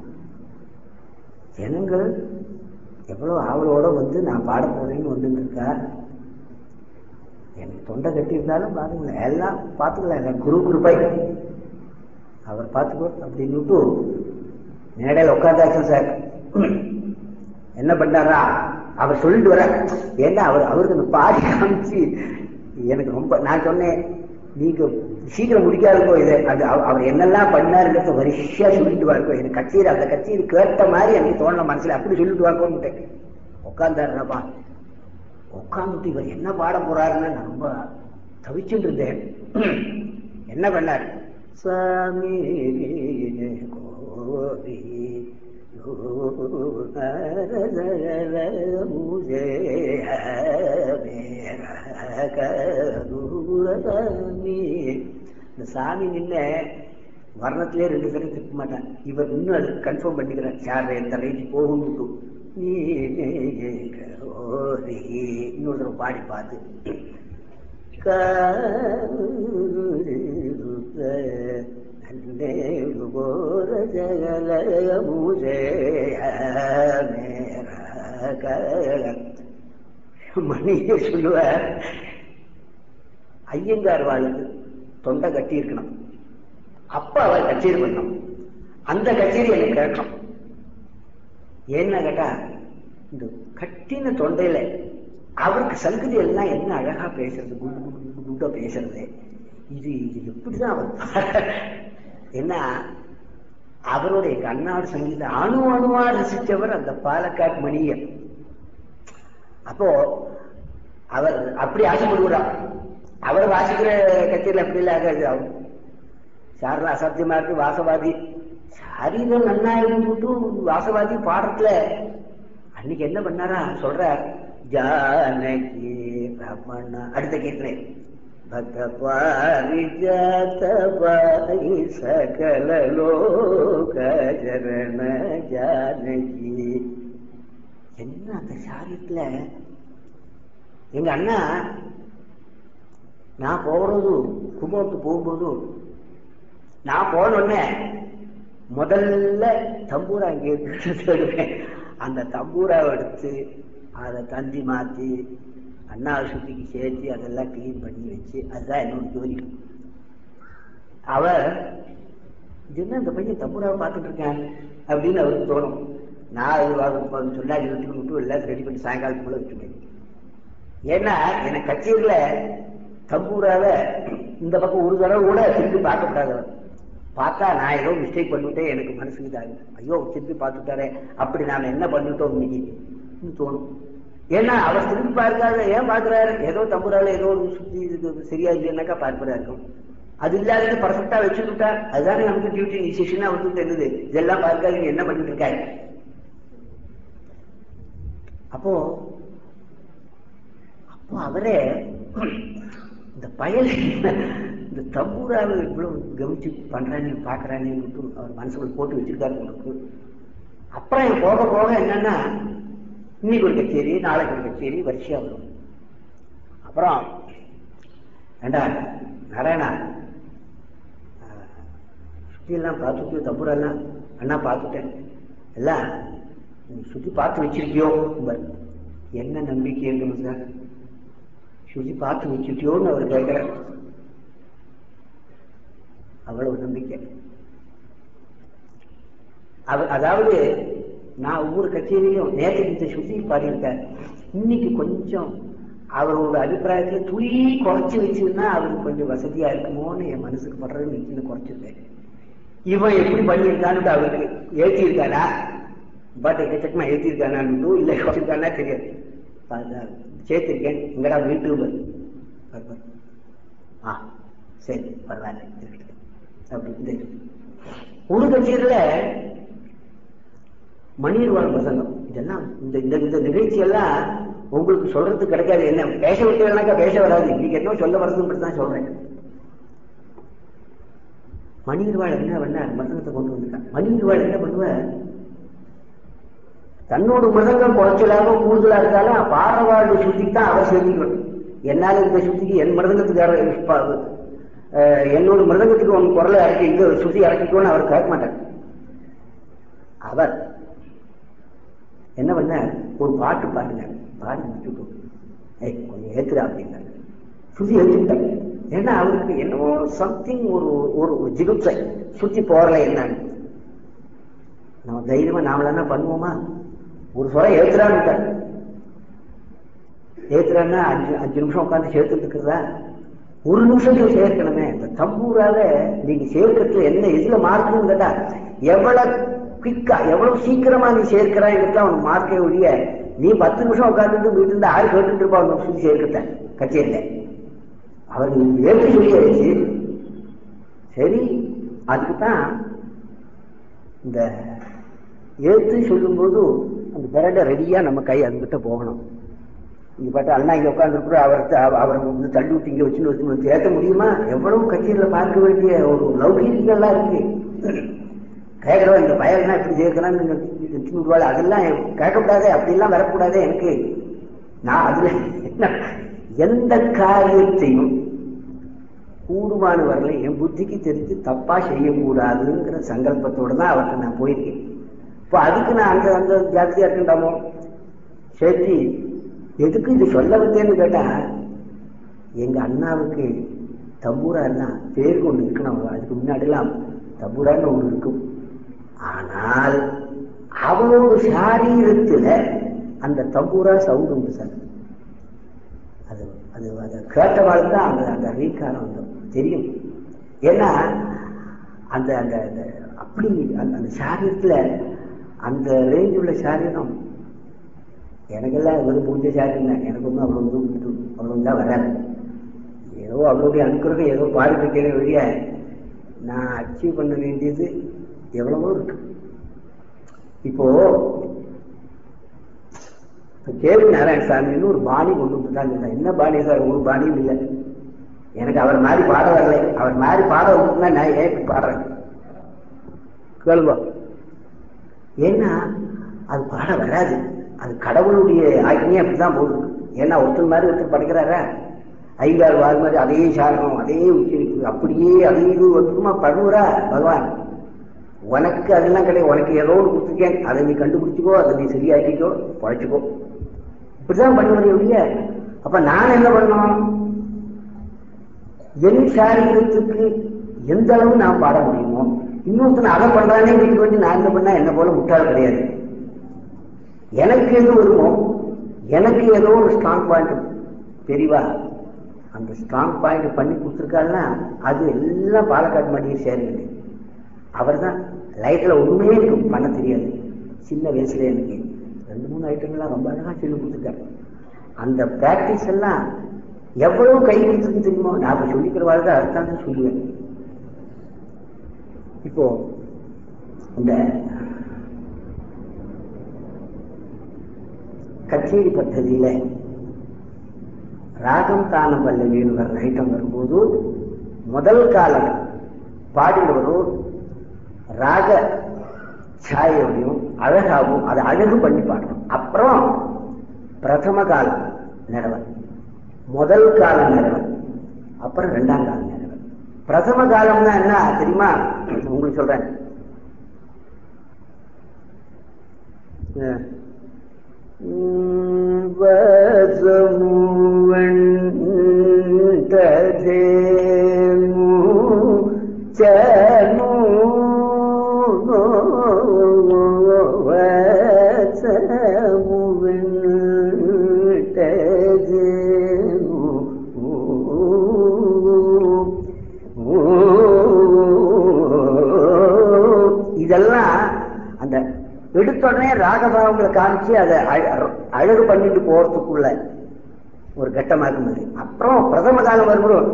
ஜனங்கள் எவ்வளவு ஆவலோட வந்து நான் பாட போறேன்னு வந்துட்டு இருக்கா எனக்கு தொண்டை கட்டி இருந்தாலும் பாருங்களேன் எல்லாம் பார்த்துக்கலாம் எல்லாம் குரு குருபாய் அவர் பார்த்துக்கோ அப்படின்னுட்டு மேடையில் உட்காந்தாச்சு சார் என்ன பண்ணாரா அவர் சொல்லிட்டு வர ஏன்னா அவர் அவருக்கு அந்த பாடி காமிச்சு எனக்கு ரொம்ப நான் சொன்னேன் நீங்க சீக்கிரம் முடிக்காதுக்கோ இது அது அவ- அவர் என்னெல்லாம் பண்ணாருன்றத வரிசையா சொல்லிட்டு வாருக்கோ எனக்கு கச்சேரி அந்த கச்சேரி கேட்ட மாதிரி எனக்கு தோணல மனசுல அப்படி சொல்லிட்டு வாக்கோன்னுட்டு உட்காந்தாருப்பா உட்காந்துட்டு இவர் என்ன பாட போறாருன்னு நான் ரொம்ப தவிச்சுட்டு இருந்தேன் என்ன பண்ணார் சாமி கோரி இந்த சாமி நின்ன வர்ணத்திலே ரெண்டு பேரும் திருப்ப மாட்டான் இவர் இன்னும் அது கன்ஃபார்ம் பண்ணிக்கிறார் யார் எந்த ரேஞ்சு போகணும் நீ கோரி இன்னொரு தடவை பாடி பார்த்து மணியே சொல்லுவார் ஐயங்கார் வாழ்ந்து தொண்டை கட்டி இருக்கணும் அப்ப அவர் கச்சேரி பண்ணணும் அந்த கச்சேரி எனக்கு கேட்கணும் என்ன கேட்டா இந்த கட்டின தொண்டையில அவருக்கு சங்கதி எல்லாம் என்ன அழகா பேசுறது குண்டு குண்டு குண்டு குண்டா பேசுறது இது இது எப்படிதான் அவர் பாட- ஏன்னா அவரோட எங்க அண்ணாவோட சங்கீத அணு அணுவா ரசிச்சவர் அந்த பாலக்காட் மணியன் அப்போ அவர் அப்படி ஆசைப்படுகிறார் அவர் வாசிக்கிற கச்சேரியில் அப்படி இல்லை ஆகாது அவர் சாரல அசாத்தியமா இருக்கு வாசவாதி சாரீரம் நன்னா இருந்துட்டு வாசவாதி பாடுறதுல அன்னைக்கு என்ன பண்ணாரா சொல்றார் ஜானகி ரமண அடுத்த கேட்கிறேன் பக்த பாரிஜாத பாரி சகல லோக ஜரண ஜானகி என்ன அந்த சாரியத்துல எங்க அண்ணா நான் போறது கும்பகோணத்து போகும்போது நான் போனோடனே முதல்ல தம்பூரா அங்கே இருக்கு தேடுவேன் அந்த தம்பூராவை எடுத்து அதை தந்தி மாற்றி அண்ணா சுத்திக்கு சேர்த்து அதெல்லாம் க்ளீன் பண்ணி வச்சு அதுதான் என்னோட ஜோலி அவர் இது என்ன இந்த பையன் தம்பூராவை பார்த்துட்டு இருக்கேன் அப்படின்னு அவருக்கு தோணும் நான் அது வா- சொல்லாடி வீட்டுக்கு மட்டும் எல்லாத்தையும் ரெடி பண்ணி சாயங்காலத்துக்குள்ள வச்சுட்டேன் ஏன்னா எனக்கு கச்சேரியில தம்பூராவை இந்த பக்கம் ஒரு தடவை கூட திருப்பி பார்க்கப்படாதவர் பார்த்தா நான் ஏதோ மிஸ்டேக் பண்ணிவிட்டேன் எனக்கு மனசுக்கு இதாகுது ஐயோ திருப்பி பார்த்துட்டாரே அப்படி நாம என்ன பண்ணிட்டோம் இன்னைக்கு ன்னு தோணும் ஏன்னா அவர் திருப்பி பார்க்காத ஏன் பார்க்கறாரு ஏதோ தம்புரால ஏதோ ஒரு சுத்தி இது சரியா இல்லைன்னாக்கா பார்ப்பதா இருக்கும் அது இல்லாதது பர்ஃபெக்டா வச்சுக்கிட்டா அதுதானே நமக்கு டியூட்டி இன்ஸ்டியூஷனா வந்து தெரியுது இதெல்லாம் பார்க்காதீங்க என்ன பண்ணிட்டு இருக்காரு அப்போ அப்போ அவரே இந்த பயல் இந்த தம்பூராவை இவ்வளவு கவனிச்சு பண்றானே பாக்குறானேன்னு அவர் மனசுக்குள்ள போட்டு வச்சிருக்காரு உங்களுக்கு அப்புறம் போக போக என்னன்னா இன்னைக்கு ஒரு கச்சேரி நாளைக்கு ஒரு கச்சேரி வரிசையா வரும் அப்புறம் ஏண்டா நாராயணா சுற்றியெல்லாம் பார்த்துட்டு தப்புரெல்லாம் அண்ணா பார்த்துட்டேன் எல்லாம் நீ சுற்றி பார்த்து வச்சிருக்கியோ பாரு. என்ன நம்பிக்கை எங்களுக்கு சார் சுற்றி பார்த்து வச்சுட்டியோன்னு அவர் கேட்கிறார் அவ்வளவு நம்பிக்கை அவர் அதாவது நான் ஒவ்வொரு கச்சேரியிலும் நேற்று இந்த சுத்தி பாடியிருக்கார் இன்னைக்கு கொஞ்சம் அவரோட அபிப்பிராயத்துல துளி குறைச்சு வச்சுன்னா அவருக்கு கொஞ்சம் வசதியா இருக்குமோன்னு என் மனசுக்கு படுறது நிச்சயம் குறைச்சிருக்கேன் இவன் எப்படி பண்ணியிருக்கான்னு அவருக்கு ஏற்றிருக்காரா பட் எக்கச்சக்கமா ஏற்றிருக்கானான்னு இல்லை குறைச்சிருக்கானா தெரியாது அதான் சேர்த்திருக்கேன் இங்கடா யூடியூபர் ஆ சரி பரவாயில்ல இருக்கட்டும் அப்படி இந்த ஒரு கட்சியில மணிர்வாழ் பிரசங்கம் இதெல்லாம் இந்த இந்த இந்த நிகழ்ச்சி எல்லாம் உங்களுக்கு சொல்றது கிடைக்காது என்ன பேச விட்டீங்கன்னாக்கா பேச வராது இன்னைக்கு என்ன சொல்ல வரதுன்னு தான் சொல்றேன் மணிர்வாள் என்ன பண்ணார் மருதங்கத்தை கொண்டு வந்திருக்கான் மணிர்வாள் என்ன பண்ணுவ தன்னோட மிருதங்கம் குறைச்சலாக கூடுதலா இருந்தாலும் பாரவாடு சுத்திக்கு தான் அவர் சேர்த்துக்கணும் என்னால இந்த சுத்திக்கு என் மிருதங்கத்துக்கு என்னோட மிருதங்கத்துக்கு உன் குரலை இறக்கி இந்த சுத்தி இறக்கிக்கோன்னு அவர் கேட்க மாட்டார் அவர் என்ன பண்ண ஒரு பாட்டு பாடினார் பாடி முடிச்சுட்டோம் ஏய் கொஞ்சம் ஏத்துறா அப்படின்னாரு சுத்தி ஏற்றுக்கிட்டாங்க ஏன்னா அவருக்கு என்னவோ சம்திங் ஒரு ஒரு ஜிகுப்சை சுத்தி போறல என்னன்னு நம்ம தைரியமா நாமள என்ன பண்ணுவோமா ஒரு சொலை ஏத்துறான்னு ஏத்துறான்னா அஞ்சு அஞ்சு நிமிஷம் உட்காந்து சேர்த்துட்டு இருக்கிறதா ஒரு நிமிஷத்துல சேர்க்கணுமே இந்த தம்பூரால நீங்க சேர்க்கறதுல என்ன இதுல மார்க்குன்னு கேட்டா எவ்வளவு குயிக்கா எவ்வளவு சீக்கிரமா நீ சேர்க்கிறாங்கிறது அவனுக்கு மார்க்கே ஒழிய நீ பத்து நிமிஷம் உட்காந்துட்டு வீட்டுல இருந்து ஆறு கேட்டுட்டு இருப்பா அவன் சொல்லி சேர்க்கத்த கச்சேரியில அவர் ஏற்று சொல்லியாச்சு சரி அதுக்குதான் இந்த ஏத்து சொல்லும்போது அந்த பிறட ரெடியா நம்ம கை அதுகிட்ட போகணும் இங்க பார்த்தா அண்ணா இங்க உட்காந்துருக்குற அவர்கிட்ட அவரை வந்து தள்ளி விட்டு இங்க வச்சுன்னு வச்சு ஏற்ற முடியுமா எவ்வளவு கச்சேரியில பார்க்க வேண்டிய ஒரு லௌகீகெல்லாம் இருக்கு கேட்கிறோம் இந்த பயல்னா இப்படி சேர்க்கிறான்னு விடுவாள் அதெல்லாம் கேட்கக்கூடாதே அப்படிலாம் வரக்கூடாதே எனக்கு நான் அதுல எந்த காரியத்தையும் கூடுமான வரல என் புத்திக்கு தெரிஞ்சு தப்பா செய்யக்கூடாதுங்கிற சங்கல்பத்தோட தான் அவர்கிட்ட நான் போயிருக்கேன் இப்போ அதுக்கு நான் அந்த அந்த ஜாஸ்தியா இருக்குண்டாமோ சரி எதுக்கு இது சொல்ல வந்தேன்னு கேட்டா எங்க அண்ணாவுக்கு தம்பூரா எல்லாம் பேர் கொண்டு இருக்கணும் அதுக்கு முன்னாடிலாம் தம்பூரான்னு ஒண்ணு இருக்கும் ஆனால் அவளோட சாரீரத்துல அந்த தம்பூரா சவுண்ட் உண்டு சார் அது அது அதை கேட்டவாள் தான் அந்த அந்த ரீக்காரம் வந்து தெரியும் ஏன்னா அந்த அந்த அந்த அப்படி அந்த அந்த சாரீரத்துல அந்த ரேஞ்ச் உள்ள சாரீரம் எனக்கெல்லாம் ஒரு பூஜை சாரீரம் தான் எனக்கு ஒன்றும் அவ்வளோ தூரம் அவ்வளோ தான் வராது ஏதோ அவளுடைய அனுக்கிறத ஏதோ பாடிட்டு இருக்கிற வழிய நான் அச்சீவ் பண்ண வேண்டியது எவ்வளவோ இருக்கு இப்போ கேவி நாராயணசாமின்னு ஒரு பாணி கொண்டு வந்துட்டாங்க என்ன பாணி சார் ஒரு பாணியும் இல்லை எனக்கு அவர் மாதிரி பாட வரல அவர் மாதிரி பாட வந்துன்னா நான் ஏன் பாடுறேன் கேளுங்க ஏன்னா அது பாட வராது அது கடவுளுடைய ஆக்கினே அப்படிதான் போகுது ஏன்னா ஒருத்தர் மாதிரி ஒருத்தர் படிக்கிறாரா ஐந்தாறு வார் மாதிரி அதே சாரணம் அதே உச்சரிப்பு அப்படியே அதே இது ஒருத்தருமா படுவரா பகவான் உனக்கு அதெல்லாம் கிடையாது உனக்கு ஏதோ ஒன்று கொடுத்துருக்கேன் அதை நீ கண்டுபிடிச்சிக்கோ அதை நீ சரியாக்கிக்கோ பழைச்சிக்கோ இப்படிதான் பண்ணுவது ஒழிய அப்ப நான் என்ன பண்ணணும் என் சாரீரத்துக்கு எந்த அளவு நான் பாட முடியுமோ இன்னொருத்தன் அதை பண்றானே வீட்டுக்கு வந்து நான் என்ன பண்ணா என்ன போல முட்டாள் கிடையாது எனக்கு எது வருமோ எனக்கு ஏதோ ஒரு ஸ்ட்ராங் பாயிண்ட் தெரியவா அந்த ஸ்ட்ராங் பாயிண்ட் பண்ணி கொடுத்துருக்காருன்னா அது எல்லாம் பாலக்காடு மாட்டியே சேருங்க அவர் தான் லைஃப்ல ஒண்ணுமே எனக்கு பண்ண தெரியாது சின்ன வயசுல எனக்கு ரெண்டு மூணு ஐட்டங்கள்லாம் ரொம்ப அழகா சொல்லி கொடுத்துருக்காரு அந்த பிராக்டிஸ் எல்லாம் எவ்வளவு கை கொடுத்துருக்கு தெரியுமோ நான் இப்ப சொல்லிக்கிற வாழ்க்கை அதுதான் தான் சொல்லுவேன் இப்போ இந்த கச்சேரி பദ്ധதியில ராகம் தானம் பல்லவின்னு வர ஐட்டம் வரும்போது முதல் காலம் பாடினவரும் ராக சாயோடையும் அழகாகவும் அதை அழகு பண்ணி பாடணும் அப்புறம் பிரதம காலம் நிறவன் முதல் கால நிறவன் அப்புறம் ரெண்டாம் கால நிறவன் பிரதம காலம்னா என்ன தெரியுமா உங்களுக்கு சொல்றேன் அஹ் இதெல்லாம் அந்த எடுத்த உடனே ராகபாவங்களை காமிச்சு அதை அழ- அழகு பண்ணிட்டு போறதுக்குள்ள ஒரு கட்டமாக மாதிரி அப்புறம் பிரதம காலம் வரும்போது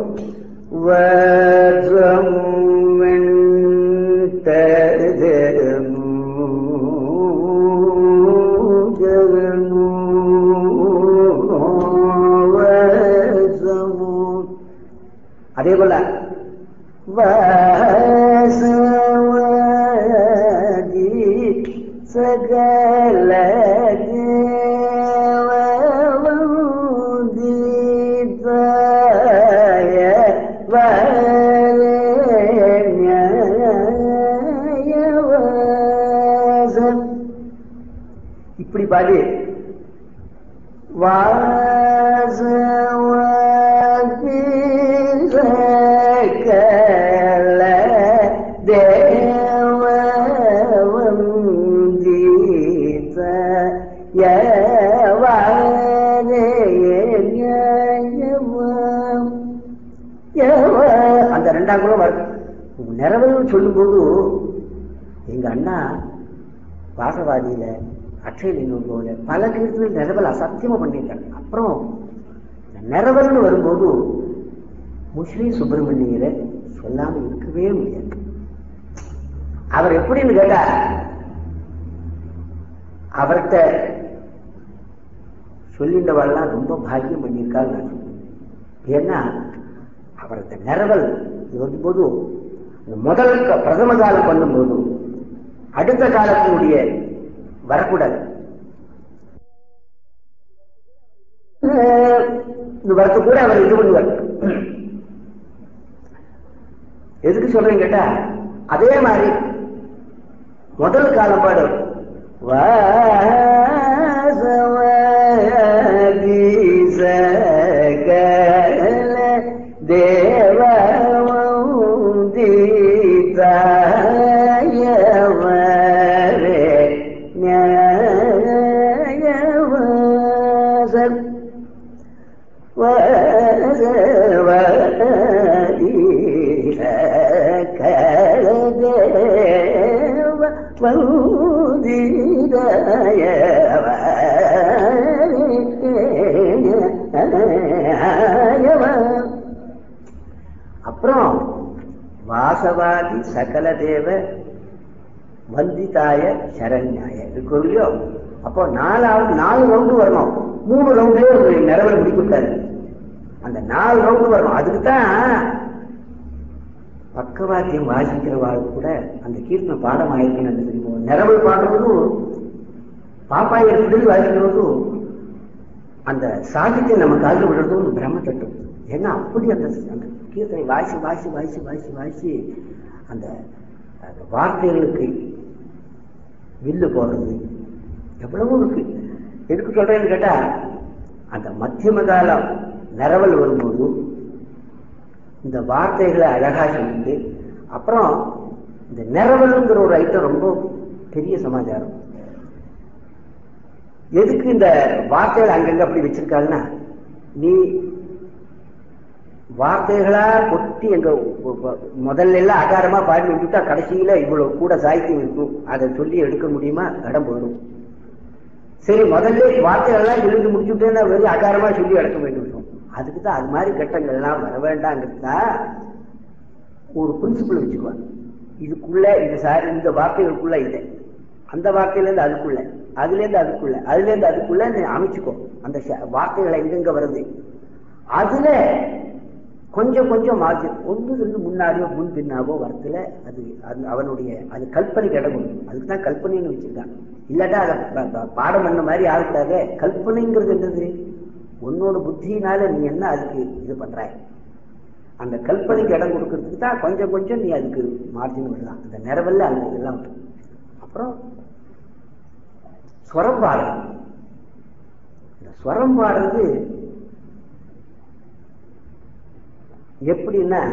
அதே போல வாசவாதி சகல தேவந்திதாய வரண்யவாசம் இப்படி பாடி வாசவாதி சகல தேவந்திதாய அந்த ரெண்டாம் குலம் வரும் நிறவல் சொல்லும்போது எங்க அண்ணா வாசவாதியில அட்சயலிங்கம் போல பல கீர்த்தனை நிறவல் அசத்தியமா பண்ணியிருக்காங்க அப்புறம் இந்த நிறவல்னு வரும்போது முஸ்லீம் சுப்பிரமணியரை சொல்லாம இருக்கவே முடியாது அவர் எப்படின்னு கேட்டா அவர்கிட்ட சொல்லின்றவாள்லாம் ரொம்ப பாக்கியம் பண்ணியிருக்காள் நான் சொல்லுவேன் ஏன்னா அவர் இந்த நிறவல் வரும்போது இந்த முதல் க- பிரதம காலம் பண்ணும்போது அடுத்த காலத்தினுடைய வரக்கூடாது அஹ் இந்த வரத்து கூட அவர் இது பண்ணுவார் எதுக்கு சொல்றேன்னு கேட்டா அதே மாதிரி முதல் காலம் பாடு வாசவாதி சகல தேவந்திதாயவரே நியாயவாசம் அப்புறம் வாசவாதி சகல தேவ வந்திதாய சரண்யாய இருக்கு இல்லையோ அப்போ நாலாவது நாலு ரவுண்டு வரணும் மூணு ரவுண்டே ஒரு நிறவல் முடிக்கூடாது அந்த நாலு ரவுண்டு வரணும் அதுக்கு தான் பக்கவாத்தியம் வாசிக்கிறவாள் கூட அந்த கீர்த்தனை பாடம் ஆயிருக்குன்னு அந்த தெரியும் நிறவல் பாடுறதும் பாப்பாயர் சுடல் வாசிக்கிறதும் அந்த சாகித்யம் நம்ம காலில் விடுறதும் ஒரு பிரம்ம தட்டும் ஏன்னா அப்படி அந்த அந்த கீர்த்தனை வாசி வாசி வாசி வாசி வாசி அந்த அந்த வார்த்தைகளுக்கு வில்லு போடுறது எவ்வளவோ இருக்கு எதுக்கு சொல்றேன்னு கேட்டா அந்த மத்தியம காலம் நிறவல் வரும்போது இந்த வார்த்தைகளை அழகா சொல்லிட்டு அப்புறம் இந்த நிறவல்ங்கிற ஒரு ஐட்டம் ரொம்ப பெரிய சமாச்சாரம் எதுக்கு இந்த வார்த்தைகள் அங்கங்க அப்படி வச்சிருக்காங்கன்னா நீ வார்த்தைகளா கொட்டி எங்க உ- உ- முதல்ல எல்லாம் அகாரமா பாடி விட்டுட்டா கடைசியில இவ்வளவு கூட சாகித்யம் இருக்கும் அதை சொல்லி எடுக்க முடியுமா இடம் போயிடும் சரி முதல்ல வார்த்தைகள்லாம் எழுந்து முடிச்சுட்டேன்னா வெறும் அகாரமா சொல்லி அடக்க வேண்டும் அதுக்கு தான் அது மாதிரி கட்டங்கள்லாம் வர வேண்டாங்கிறதா ஒரு பிரின்சிபல் வச்சுக்குவாங்க இதுக்குள்ள இது சார் இந்த வார்த்தைகளுக்குள்ள இது அந்த வார்த்தையிலேருந்து அதுக்குள்ள அதுலேருந்து அதுக்குள்ள அதுலேருந்து அதுக்குள்ள நீ அமைச்சுக்கோ அந்த ச- வார்த்தைகள் எங்கெங்க வருது அதுல கொஞ்சம் கொஞ்சம் மார்ஜின் ஒன்று ரெண்டு முன்னாடியோ முன் பின்னாவோ வரத்துல அது அது அவனுடைய அது கல்பனைக்கு இடம் கொடுக்கும் அதுக்கு தான் கல்பனைன்னு வச்சிருக்கான் இல்லாட்டா அதை ப- ப- பாடம் பண்ண மாதிரி ஆகக்கூடாது கல்பனைங்கிறது என்னது உன்னோட புத்தியினால நீ என்ன அதுக்கு இது பண்ற அந்த கல்பனைக்கு இடம் கொடுக்கறதுக்கு தான் கொஞ்சம் கொஞ்சம் நீ அதுக்கு மார்ஜின் விடலாம் அந்த நிறவல்ல அந்த இதெல்லாம் விட்டு. அப்புறம் ஸ்வரம் பாடுறது இந்த ஸ்வரம் பாடுறது எப்படின்னா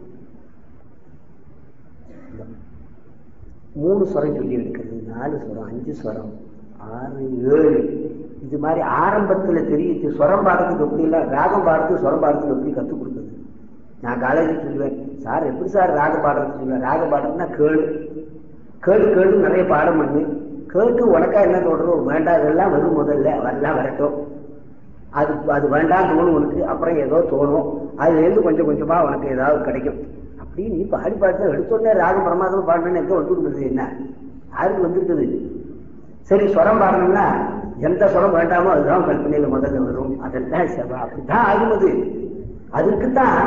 இந்த மூணு ஸ்வரம் சொல்லி எடுக்கிறது நாலு ஸ்வரம் அஞ்சு ஸ்வரம் ஆறு ஏழு இது மாதிரி ஆரம்பத்துல தெரியுது ஸ்வரம் பாடுறதுக்கு எப்படி இல்லை ராகம் பாடுறதுக்கு ஸ்வரம் பாடுறதுக்கு எப்படி கற்றுக் கொடுக்குது நான் காலேஜில் சொல்லுவேன் சார் எப்படி சார் ராகம் பாடுறது சொல்லுவேன் ராகம் பாடுறதுன்னா கேளு கேளு கேளு நிறைய பாடம் பண்ணு கேட்டு உனக்கா என்ன தோன்றோம் வேண்டாம் இதெல்லாம் வரும் முதல்ல வரலாம் வரட்டும் அது அது வேண்டாம் தோணும் உனக்கு அப்புறம் ஏதோ தோணும் அதுலேருந்து கொஞ்சம் கொஞ்சமா உனக்கு ஏதாவது கிடைக்கும் அப்படி நீ பாடி பாடுத்த எடுத்தோடனே ராகம் பிரமாதம் பாடணும்னு எங்க வந்துருக்குது என்ன யாருக்கு வந்திருக்குது சரி ஸ்வரம் பாடணும்னா எந்த ஸ்வரம் வேண்டாமோ அதுதான் கல்பனையில முதல்ல வரும் அதெல்லாம் செவ்வா அப்படிதான் ஆகும் அது அதுக்குத்தான்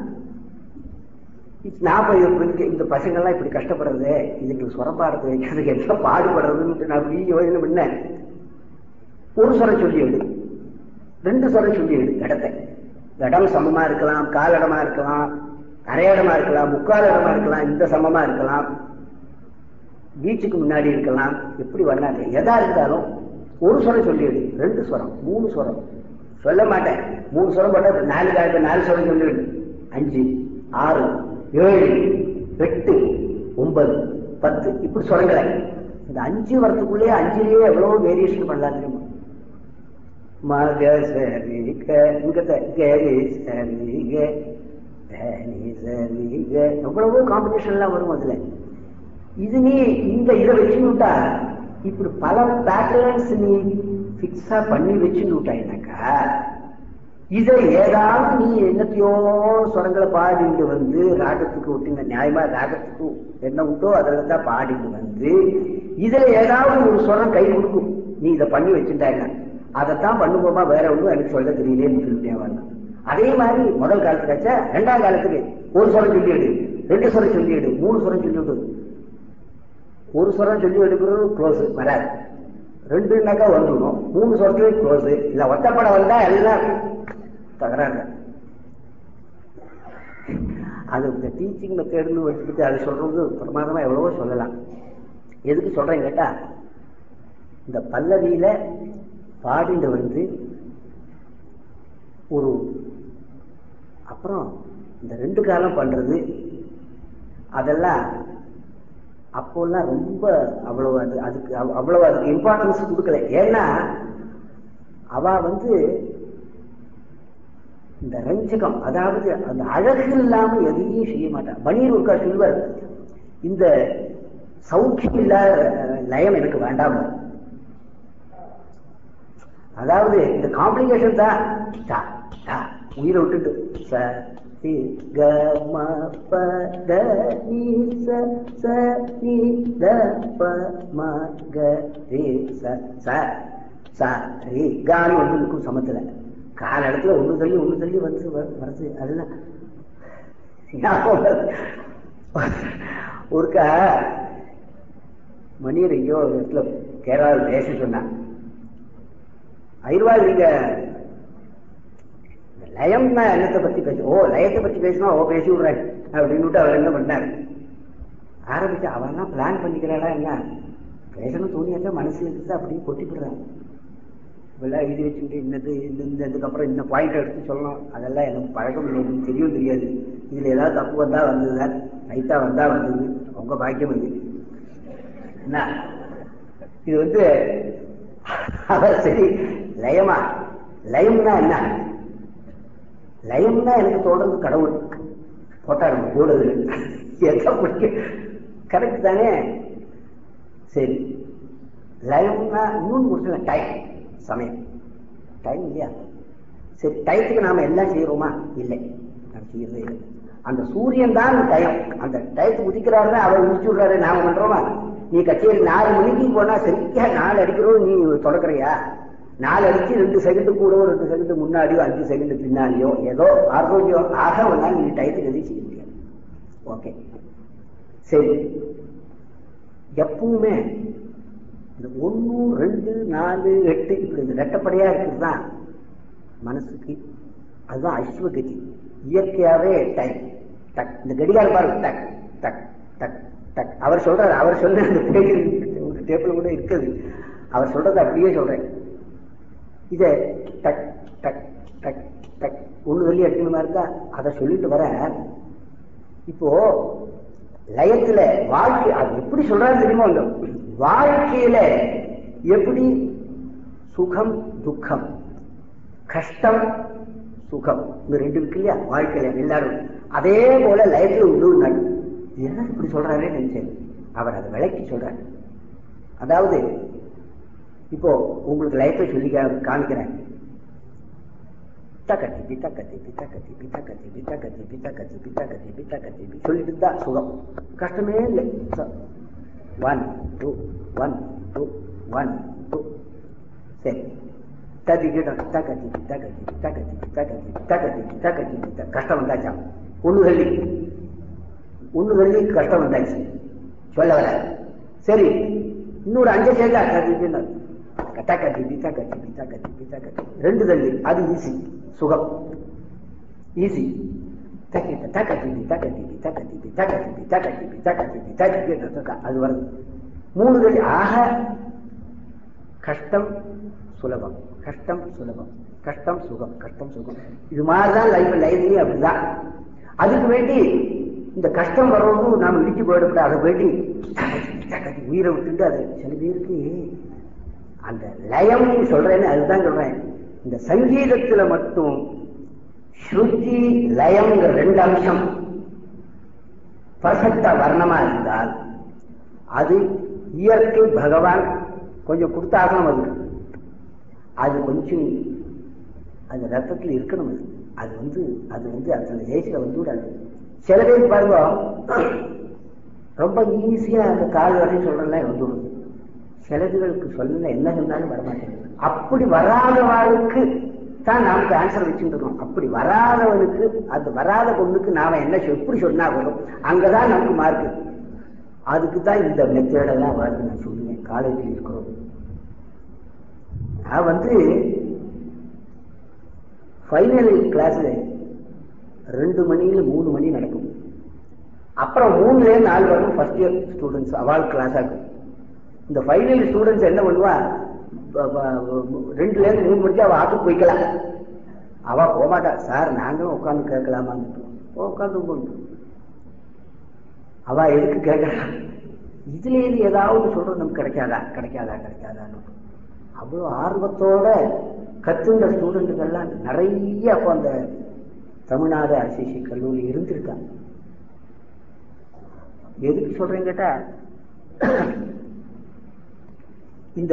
நான் போய் இப்படி இந்த பசங்கள்லாம் இப்படி கஷ்டப்படுறது இதுக்கு ஸ்வரம் பாடத்தை வைக்கிறதுக்கு என்ன பாடுபடுறதுன்னு நான் அப்படி யோசனை பண்ணேன் ஒரு ஸ்வரம் சொல்லி எடு ரெண்டு ஸ்வரம் சொல்லி எடு இடத்தை இடம் சமமா இருக்கலாம் கால் இடமா இருக்கலாம் அரை இடமா இருக்கலாம் முக்கால் இடமா இருக்கலாம் இந்த சமமா இருக்கலாம் பீச்சுக்கு முன்னாடி இருக்கலாம் எப்படி வரலாம் எதா இருந்தாலும் ஒரு ஸ்வரம் சொல்லிடு ரெண்டு ஸ்வரம் மூணு ஸ்வரம் சொல்ல மாட்டேன் மூணு ஸ்வரம் போட்டா நாலு காலத்து நாலு ஸ்வரம் சொல்லிடு அஞ்சு ஆறு ஏழு எட்டு ஒன்பது பத்து இப்படி ஸ்வரங்களை இந்த அஞ்சு வரத்துக்குள்ளேயே அஞ்சுலயே எவ்வளவு வேரியேஷன் பண்ணலாம் தெரியுமா மக சரி இங்க கரி சரி தனி சரி எவ்வளவோ காம்பினேஷன்லாம் வரும் அதுல இது நீ இந்த இதை வச்சுட்டா இப்படி பல பேட்டர்ன்ஸ் நீ பிக்ஸா பண்ணி வச்சுட்டாயினாக்கா இதை ஏதாவது நீ என்னத்தையோ சுரங்களை பாடிட்டு வந்து ராகத்துக்கு விட்டுங்க நியாயமா ராகத்துக்கு என்ன உண்டோ அதில் தான் பாடிட்டு வந்து இதுல ஏதாவது ஒரு சுரம் கை கொடுக்கும் நீ இதை பண்ணி வச்சுட்டாங்க அதைத்தான் பண்ணுவோமா வேற ஒன்றும் எனக்கு சொல்ல தெரியலேன்னு சொல்லிட்டேன் வரணும் அதே மாதிரி முதல் காலத்துக்கு ஆச்சா ரெண்டாம் காலத்துக்கு ஒரு சுரம் சொல்லிடு ரெண்டு சுரம் சொல்லிடு மூணு சுரம் சொல்லிவிடு ஒரு சுரம் சொல்லி எடுக்கிறது க்ளோஸ் வராது ரெண்டுனாக்கா வந்துடும் மூணு சுரத்துலேயும் க்ளோஸ் இல்ல ஒத்தப்படம் வந்தா எல்லாம் தகராறு அது இந்த டீச்சிங் மெத்தேடுன்னு வச்சுக்கிட்டு அது சொல்றது பிரமாதமா எவ்வளவோ சொல்லலாம் எதுக்கு சொல்றேன் கேட்டா இந்த பல்லவியில பாடிண்டு வந்து ஒரு அப்புறம் இந்த ரெண்டு காலம் பண்றது அதெல்லாம் அப்போல்லாம் ரொம்ப அவ்வளவு அது அதுக்கு அவ்- அவ்வளவு அதுக்கு இம்பார்ட்டன்ஸ் கொடுக்கல ஏன்னா அவ வந்து இந்த ரஞ்சகம் அதாவது அந்த அழகு இல்லாம எதையும் செய்ய மாட்டான் பனீர் ஒருக்கா சொல்வர் இந்த சௌக்கியம் இல்லாத அஹ், லயம் எனக்கு வேண்டாம் அதாவது இந்த காம்ப்ளிகேஷன் தான் டா, டா, உயிரை விட்டுட்டு ச சி க ம ப த நீ ச ச நீ த ப ம க ரே ச ச ச ரே கானி வந்து இருக்கும் சமத்துல கால இடத்துல ஒண்ணு தள்ளி ஒண்ணு தள்ளி வந்து வ- வருது அதெல்லாம் ஞாபகம் வருது. ஒருக்கா மணியர் எங்கேயோ ஒரு இடத்துல கேரளாவில் பேச சொன்னான் ஐர்வாள் நீங்க இந்த லயம்னா என்னத்தை பத்தி பேச ஓ லயத்தை பத்தி பேசினா ஓ பேசி விடுறேன் அப்படின்னு அவர் என்ன பண்ணார் ஆரம்பிச்சு அவன் பிளான் பண்ணிக்கிறாளா என்ன பேசணும் தோணியாச்சா மனசு இருக்குது அப்படியே கொட்டி விடுறான் இப்பெல்லாம் எழுதி வச்சுக்கிட்டு இன்னது இந்த இந்த இதுக்கப்புறம் இந்த பாயிண்ட் எடுத்து சொல்லணும் அதெல்லாம் எனக்கு பழக்கம் இல்லை எனக்கு தெரியும் தெரியாது இதுல ஏதாவது தப்பு வந்தா வந்தது ரைட்டா வந்தா வந்தது உங்க பாக்கியம் இது என்ன இது வந்து அவர் சரி லயமா லயம்னா என்ன லயம்னா எனக்கு தோன்றது கடவுள் போட்டாரு கூடுது எதை பிடிக்கும் கரெக்ட் தானே சரி லயம்னா இன்னொன்று முடிச்சல டைம் சமயம் டைம் இல்லையா சரி டயத்துக்கு நாம எல்லாம் செய்யறோமா இல்லை நான் செய்யறதே இல்லை அந்த சூரியன் தான் டயம் அந்த டயத்துக்கு உதிக்கிறாரு அவர் முடிச்சு விடுறாரு நாம பண்றோமா நீ கச்சேரி நாலு மணிக்கு போனா சரியா நாலு அடிக்கிறோம் நீ தொடக்கிறியா நாலு அடிச்சு ரெண்டு செகண்ட் கூடவோ ரெண்டு செகண்ட் முன்னாடியோ அஞ்சு செகண்ட் பின்னாடியோ ஏதோ ஆரோக்கியம் ஆக வந்தாலும் நீ டயத்துக்கு எதையும் செய்ய முடியாது ஓகே சரி எப்பவுமே இந்த ஒன்று ரெண்டு நாலு எட்டு இப்படி இந்த ரெட்டப்படையா இருக்கிறது தான் மனசுக்கு அதுதான் அஸ்வகதி இயற்கையாவே டைம் டக் இந்த கடிகாரம் பாருங்க டக் டக் டக் டக் அவர் சொல்றாரு அவர் சொன்ன அந்த பேஜ் ஒரு டேபிள் கூட இருக்குது அவர் சொல்றதை அப்படியே சொல்றேன் இதை டக் டக் டக் டக் ஒண்ணு சொல்லி எடுக்கணுமா இருந்தா அதை சொல்லிட்டு வர இப்போ லயத்துல வாழ்க்கை அது எப்படி சொல்றாரு தெரியுமா இந்த வாழ்க்கையில எப்படி சுகம் துக்கம் கஷ்டம் சுகம் இந்த ரெண்டு இருக்கு இல்லையா வாழ்க்கையில எல்லாரும் அதே போல லயத்துல உண்டு நடு என்ன இப்படி சொல்றாரே நினைச்சேன் அவர் அதை விளக்கி சொல்றாரு அதாவது இப்போ உங்களுக்கு லயத்தை சொல்லி கா- காமிக்கிறேன் தக்கத்தி பித்த கத்தி பித்த கத்தி பித்த கத்தி பித்த கத்தி பித்த கத்தி பித்த கத்தி பித்த கத்தி பி சொல்லிட்டு இருந்தா சுகம் கஷ்டமே இல்லை one two one two one two சரி தத்திக்கிட்டோம் தக்கத்தி தக்கத்தி தக்கத்தி தக்கத்தி தக்கத்தி தக்கத்தி பித்த கஷ்டம் வந்தாச்சா ஒண்ணு கல்வி ஒண்ணு கல்வி கஷ்டம் வந்தாச்சு சொல்ல வர சரி இன்னொரு அஞ்சு சேர்ந்தா தத்திக்கிட்டு தக்கத்தி பித்த கத்தி பித்த கத்தி பித்த கத்தி ரெண்டு தள்ளி அது ஈஸி சுகம் ஈஸி தக்கிட்ட தக்கத்தி தக்கத்தி தக்கத்தி தக்கத்தி தக்கத்தி தக்கத்தி தக்கத்தி அது வருது மூணு தள்ளி ஆக கஷ்டம் சுலபம் கஷ்டம் சுலபம் கஷ்டம் சுகம் கஷ்டம் சுகம் இது மாதிரிதான் லைஃப் லைஃப்லயும் அப்படிதான் அதுக்கு வேண்டி இந்த கஷ்டம் வர்றதும் நாம இடிச்சு போயிடக்கூடாது அதை வேண்டி தக்கத்தி உயிரை விட்டுட்டு அது சில பேருக்கு அந்த லயம் சொல்றேன்னு அதுதான் சொல்றேன் இந்த சங்கீதத்துல மட்டும் ஸ்ருதி லயம்ங்கிற ரெண்டு அம்சம் பர்ஃபெக்டா வர்ணமா இருந்தால் அது இயற்கை பகவான் கொஞ்சம் கொடுத்தாகணும் அது அது கொஞ்சம் அந்த ரத்தத்தில் இருக்கணும் அது அது வந்து அது வந்து அந்த ஏஜ்ல வந்து விடாது சில பேர் பாருங்க ரொம்ப ஈஸியா அந்த கால் வரையும் சொல்றேன் வந்து விடுது சிலதுகளுக்கு சொல்ல என்ன சொன்னாலும் வரமாட்டேங்குது அப்படி வராதவனுக்கு தான் நமக்கு ஆன்சர் வச்சுட்டு இருக்கோம் அப்படி வராதவனுக்கு அது வராத பொண்ணுக்கு நாம என்ன சொ- எப்படி சொன்னா வரும் அங்கதான் நமக்கு மார்க் அதுக்கு தான் இந்த மெத்தேடெல்லாம் வருது நான் சொல்லுவேன் காலேஜில் இருக்கிறோம் நான் வந்து ஃபைனல் கிளாஸ்ல ரெண்டு மணியில மூணு மணி நடக்கும் அப்புறம் மூணுல இருந்து நாலு வரைக்கும் ஃபர்ஸ்ட் இயர் ஸ்டூடெண்ட்ஸ் அவால் கிளாஸ் ஆகும் இந்த ஃபைனல் ஸ்டூடெண்ட்ஸ் என்ன பண்ணுவா ப- ப- ரெண்டுல இருந்து மூணு மணிக்கு அவ ஆத்துக்கு போய்க்கலாம் அவ போகமாட்டா சார் நாங்களும் உட்காந்து கேட்கலாமான்னு உட்காந்து போகணும் அவ எதுக்கு கேட்கறா இதுல இருந்து ஏதாவது சொல்றது நமக்கு கிடைக்காதா கிடைக்காதா கிடைக்காதான்னு அவ்வளவு ஆர்வத்தோட கத்துன்ற ஸ்டூடெண்ட்டுகள்லாம் நிறைய அப்போ அந்த தமிழ்நாடு அரசிசி கல்லூரி இருந்திருக்காங்க எதுக்கு சொல்றேன்னு கேட்டா இந்த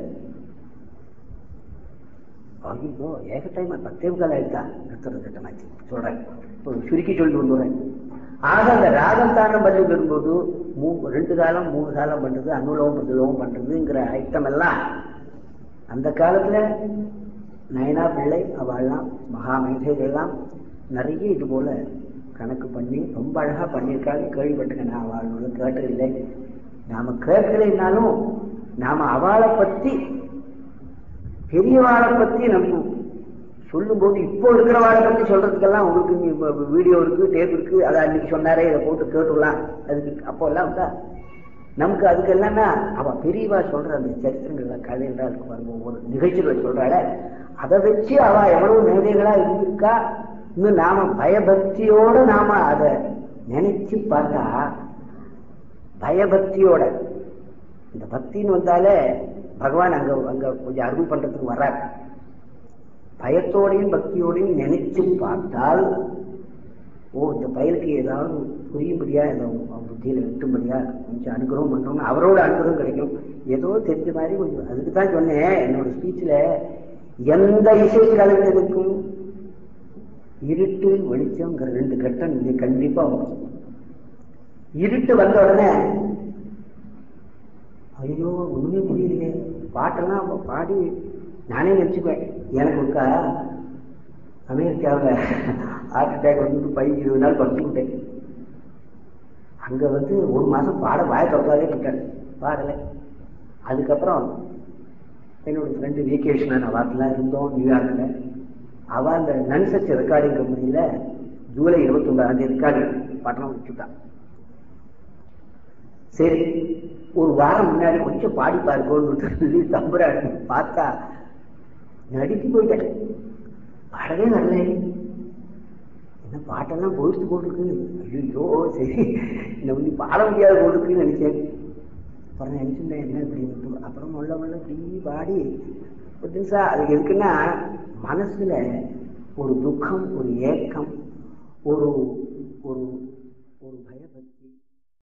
ஐயோ ஏக டைம் பத்தே முக்கால் ஆயிட்டா நிறுத்துறது கட்டமாச்சு சொல்றேன் இப்போ சுருக்கி சொல்லிட்டு வந்துடுறேன் ஆக அந்த ராகம் தானம் பண்ணி வரும்போது மூ ரெண்டு காலம் மூணு காலம் பண்றது அனுலோகம் பிரதிலோகம் பண்றதுங்கிற ஐட்டம் எல்லாம் அந்த காலத்துல நயனா பிள்ளை அவெல்லாம் மகா மேதைகள்லாம் நிறைய இது போல கணக்கு பண்ணி ரொம்ப அழகா பண்ணியிருக்காங்க கேள்விப்பட்டிருக்கேன் நான் அவளோட கேட்டதில்லை நாம கேட்கலைன்னாலும் நாம அவளை பத்தி பெரியவாளை பத்தி நம்ம சொல்லும்போது இப்போ இருக்கிறவாளை பத்தி சொல்றதுக்கெல்லாம் உங்களுக்கு நீ வ- வீடியோ இருக்கு டேப் இருக்கு அதை அன்னைக்கு சொன்னாரே இதை போட்டு கேட்டுடலாம் அதுக்கு அப்போ எல்லாம் உண்டா நமக்கு அதுக்கு என்னன்னா அவ பெரியவா சொல்ற அந்த சரித்திரங்கள்ல கதைகளா இருக்கு பாருங்க ஒவ்வொரு நிகழ்ச்சிகளை சொல்றாள அதை வச்சு அவ எவ்வளவு மேதைகளா இருந்திருக்கா இன்னும் நாம பயபக்தியோட நாம அதை நினைச்சு பார்த்தா பயபக்தியோட இந்த பக்தின்னு வந்தாலே பகவான் அங்க அங்க கொஞ்சம் அருள் பண்றதுக்கு வர்றார் பயத்தோடையும் பக்தியோடையும் நினைச்சு பார்த்தால் ஓ இந்த பயலுக்கு ஏதாவது புரியும்படியா ஏதோ அவன் புத்தியில விட்டும்படியா கொஞ்சம் அனுகிரகம் பண்றோம்னு அவரோட அனுகிரகம் கிடைக்கும் ஏதோ தெரிஞ்ச மாதிரி கொஞ்சம் அதுக்கு தான் சொன்னேன் என்னோட ஸ்பீச்ல எந்த இசை கலைஞருக்கும் இருட்டு வெளிச்சம்ங்கிற ரெண்டு கட்டம் இது கண்டிப்பா வரும் இருட்டு வந்த உடனே ஐயோ ஒண்ணுமே புரியலையே பாட்டெல்லாம் அப்ப பாடி நானே நினைச்சுக்குவேன் எனக்கு ஒருக்கா அமெரிக்காவில் ஹார்ட் அட்டாக் வந்து பதினஞ்சு இருபது நாள் படுத்துக்கிட்டேன் அங்க வந்து ஒரு மாசம் பாட வாய திறக்காதே விட்டேன் பாடலை அதுக்கப்புறம் என்னோட ஃப்ரெண்டு விகேஷன் வாட்டிலாம் இருந்தோம் நியூயார்க்கில் அவ அந்த நன்சச் ரெக்கார்டிங் கம்பெனியில ஜூலை இருபத்தி ஒன்பதாம் தேதி இருக்காது பட்டணம் வச்சுட்டான் சரி ஒரு வாரம் முன்னாடி கொஞ்சம் பாடி பாருக்கோன்னு சொல்லி தம்புறாரு பார்த்தா நடிச்சு போயிட்டேன் பாடவே வரல என்ன பாட்டெல்லாம் போயிட்டு போட்டிருக்கு ஐயோ சரி இந்த வந்து பாட முடியாத போட்டிருக்குன்னு நினைச்சேன் அப்புறம் நினைச்சிருந்தேன் என்ன இப்படி அப்புறம் உள்ள உள்ள இப்படி பாடி ஒரு நிமிஷம் அது எதுக்குன்னா மனசுல ஒரு துக்கம் ஒரு ஏக்கம் ஒரு ஒரு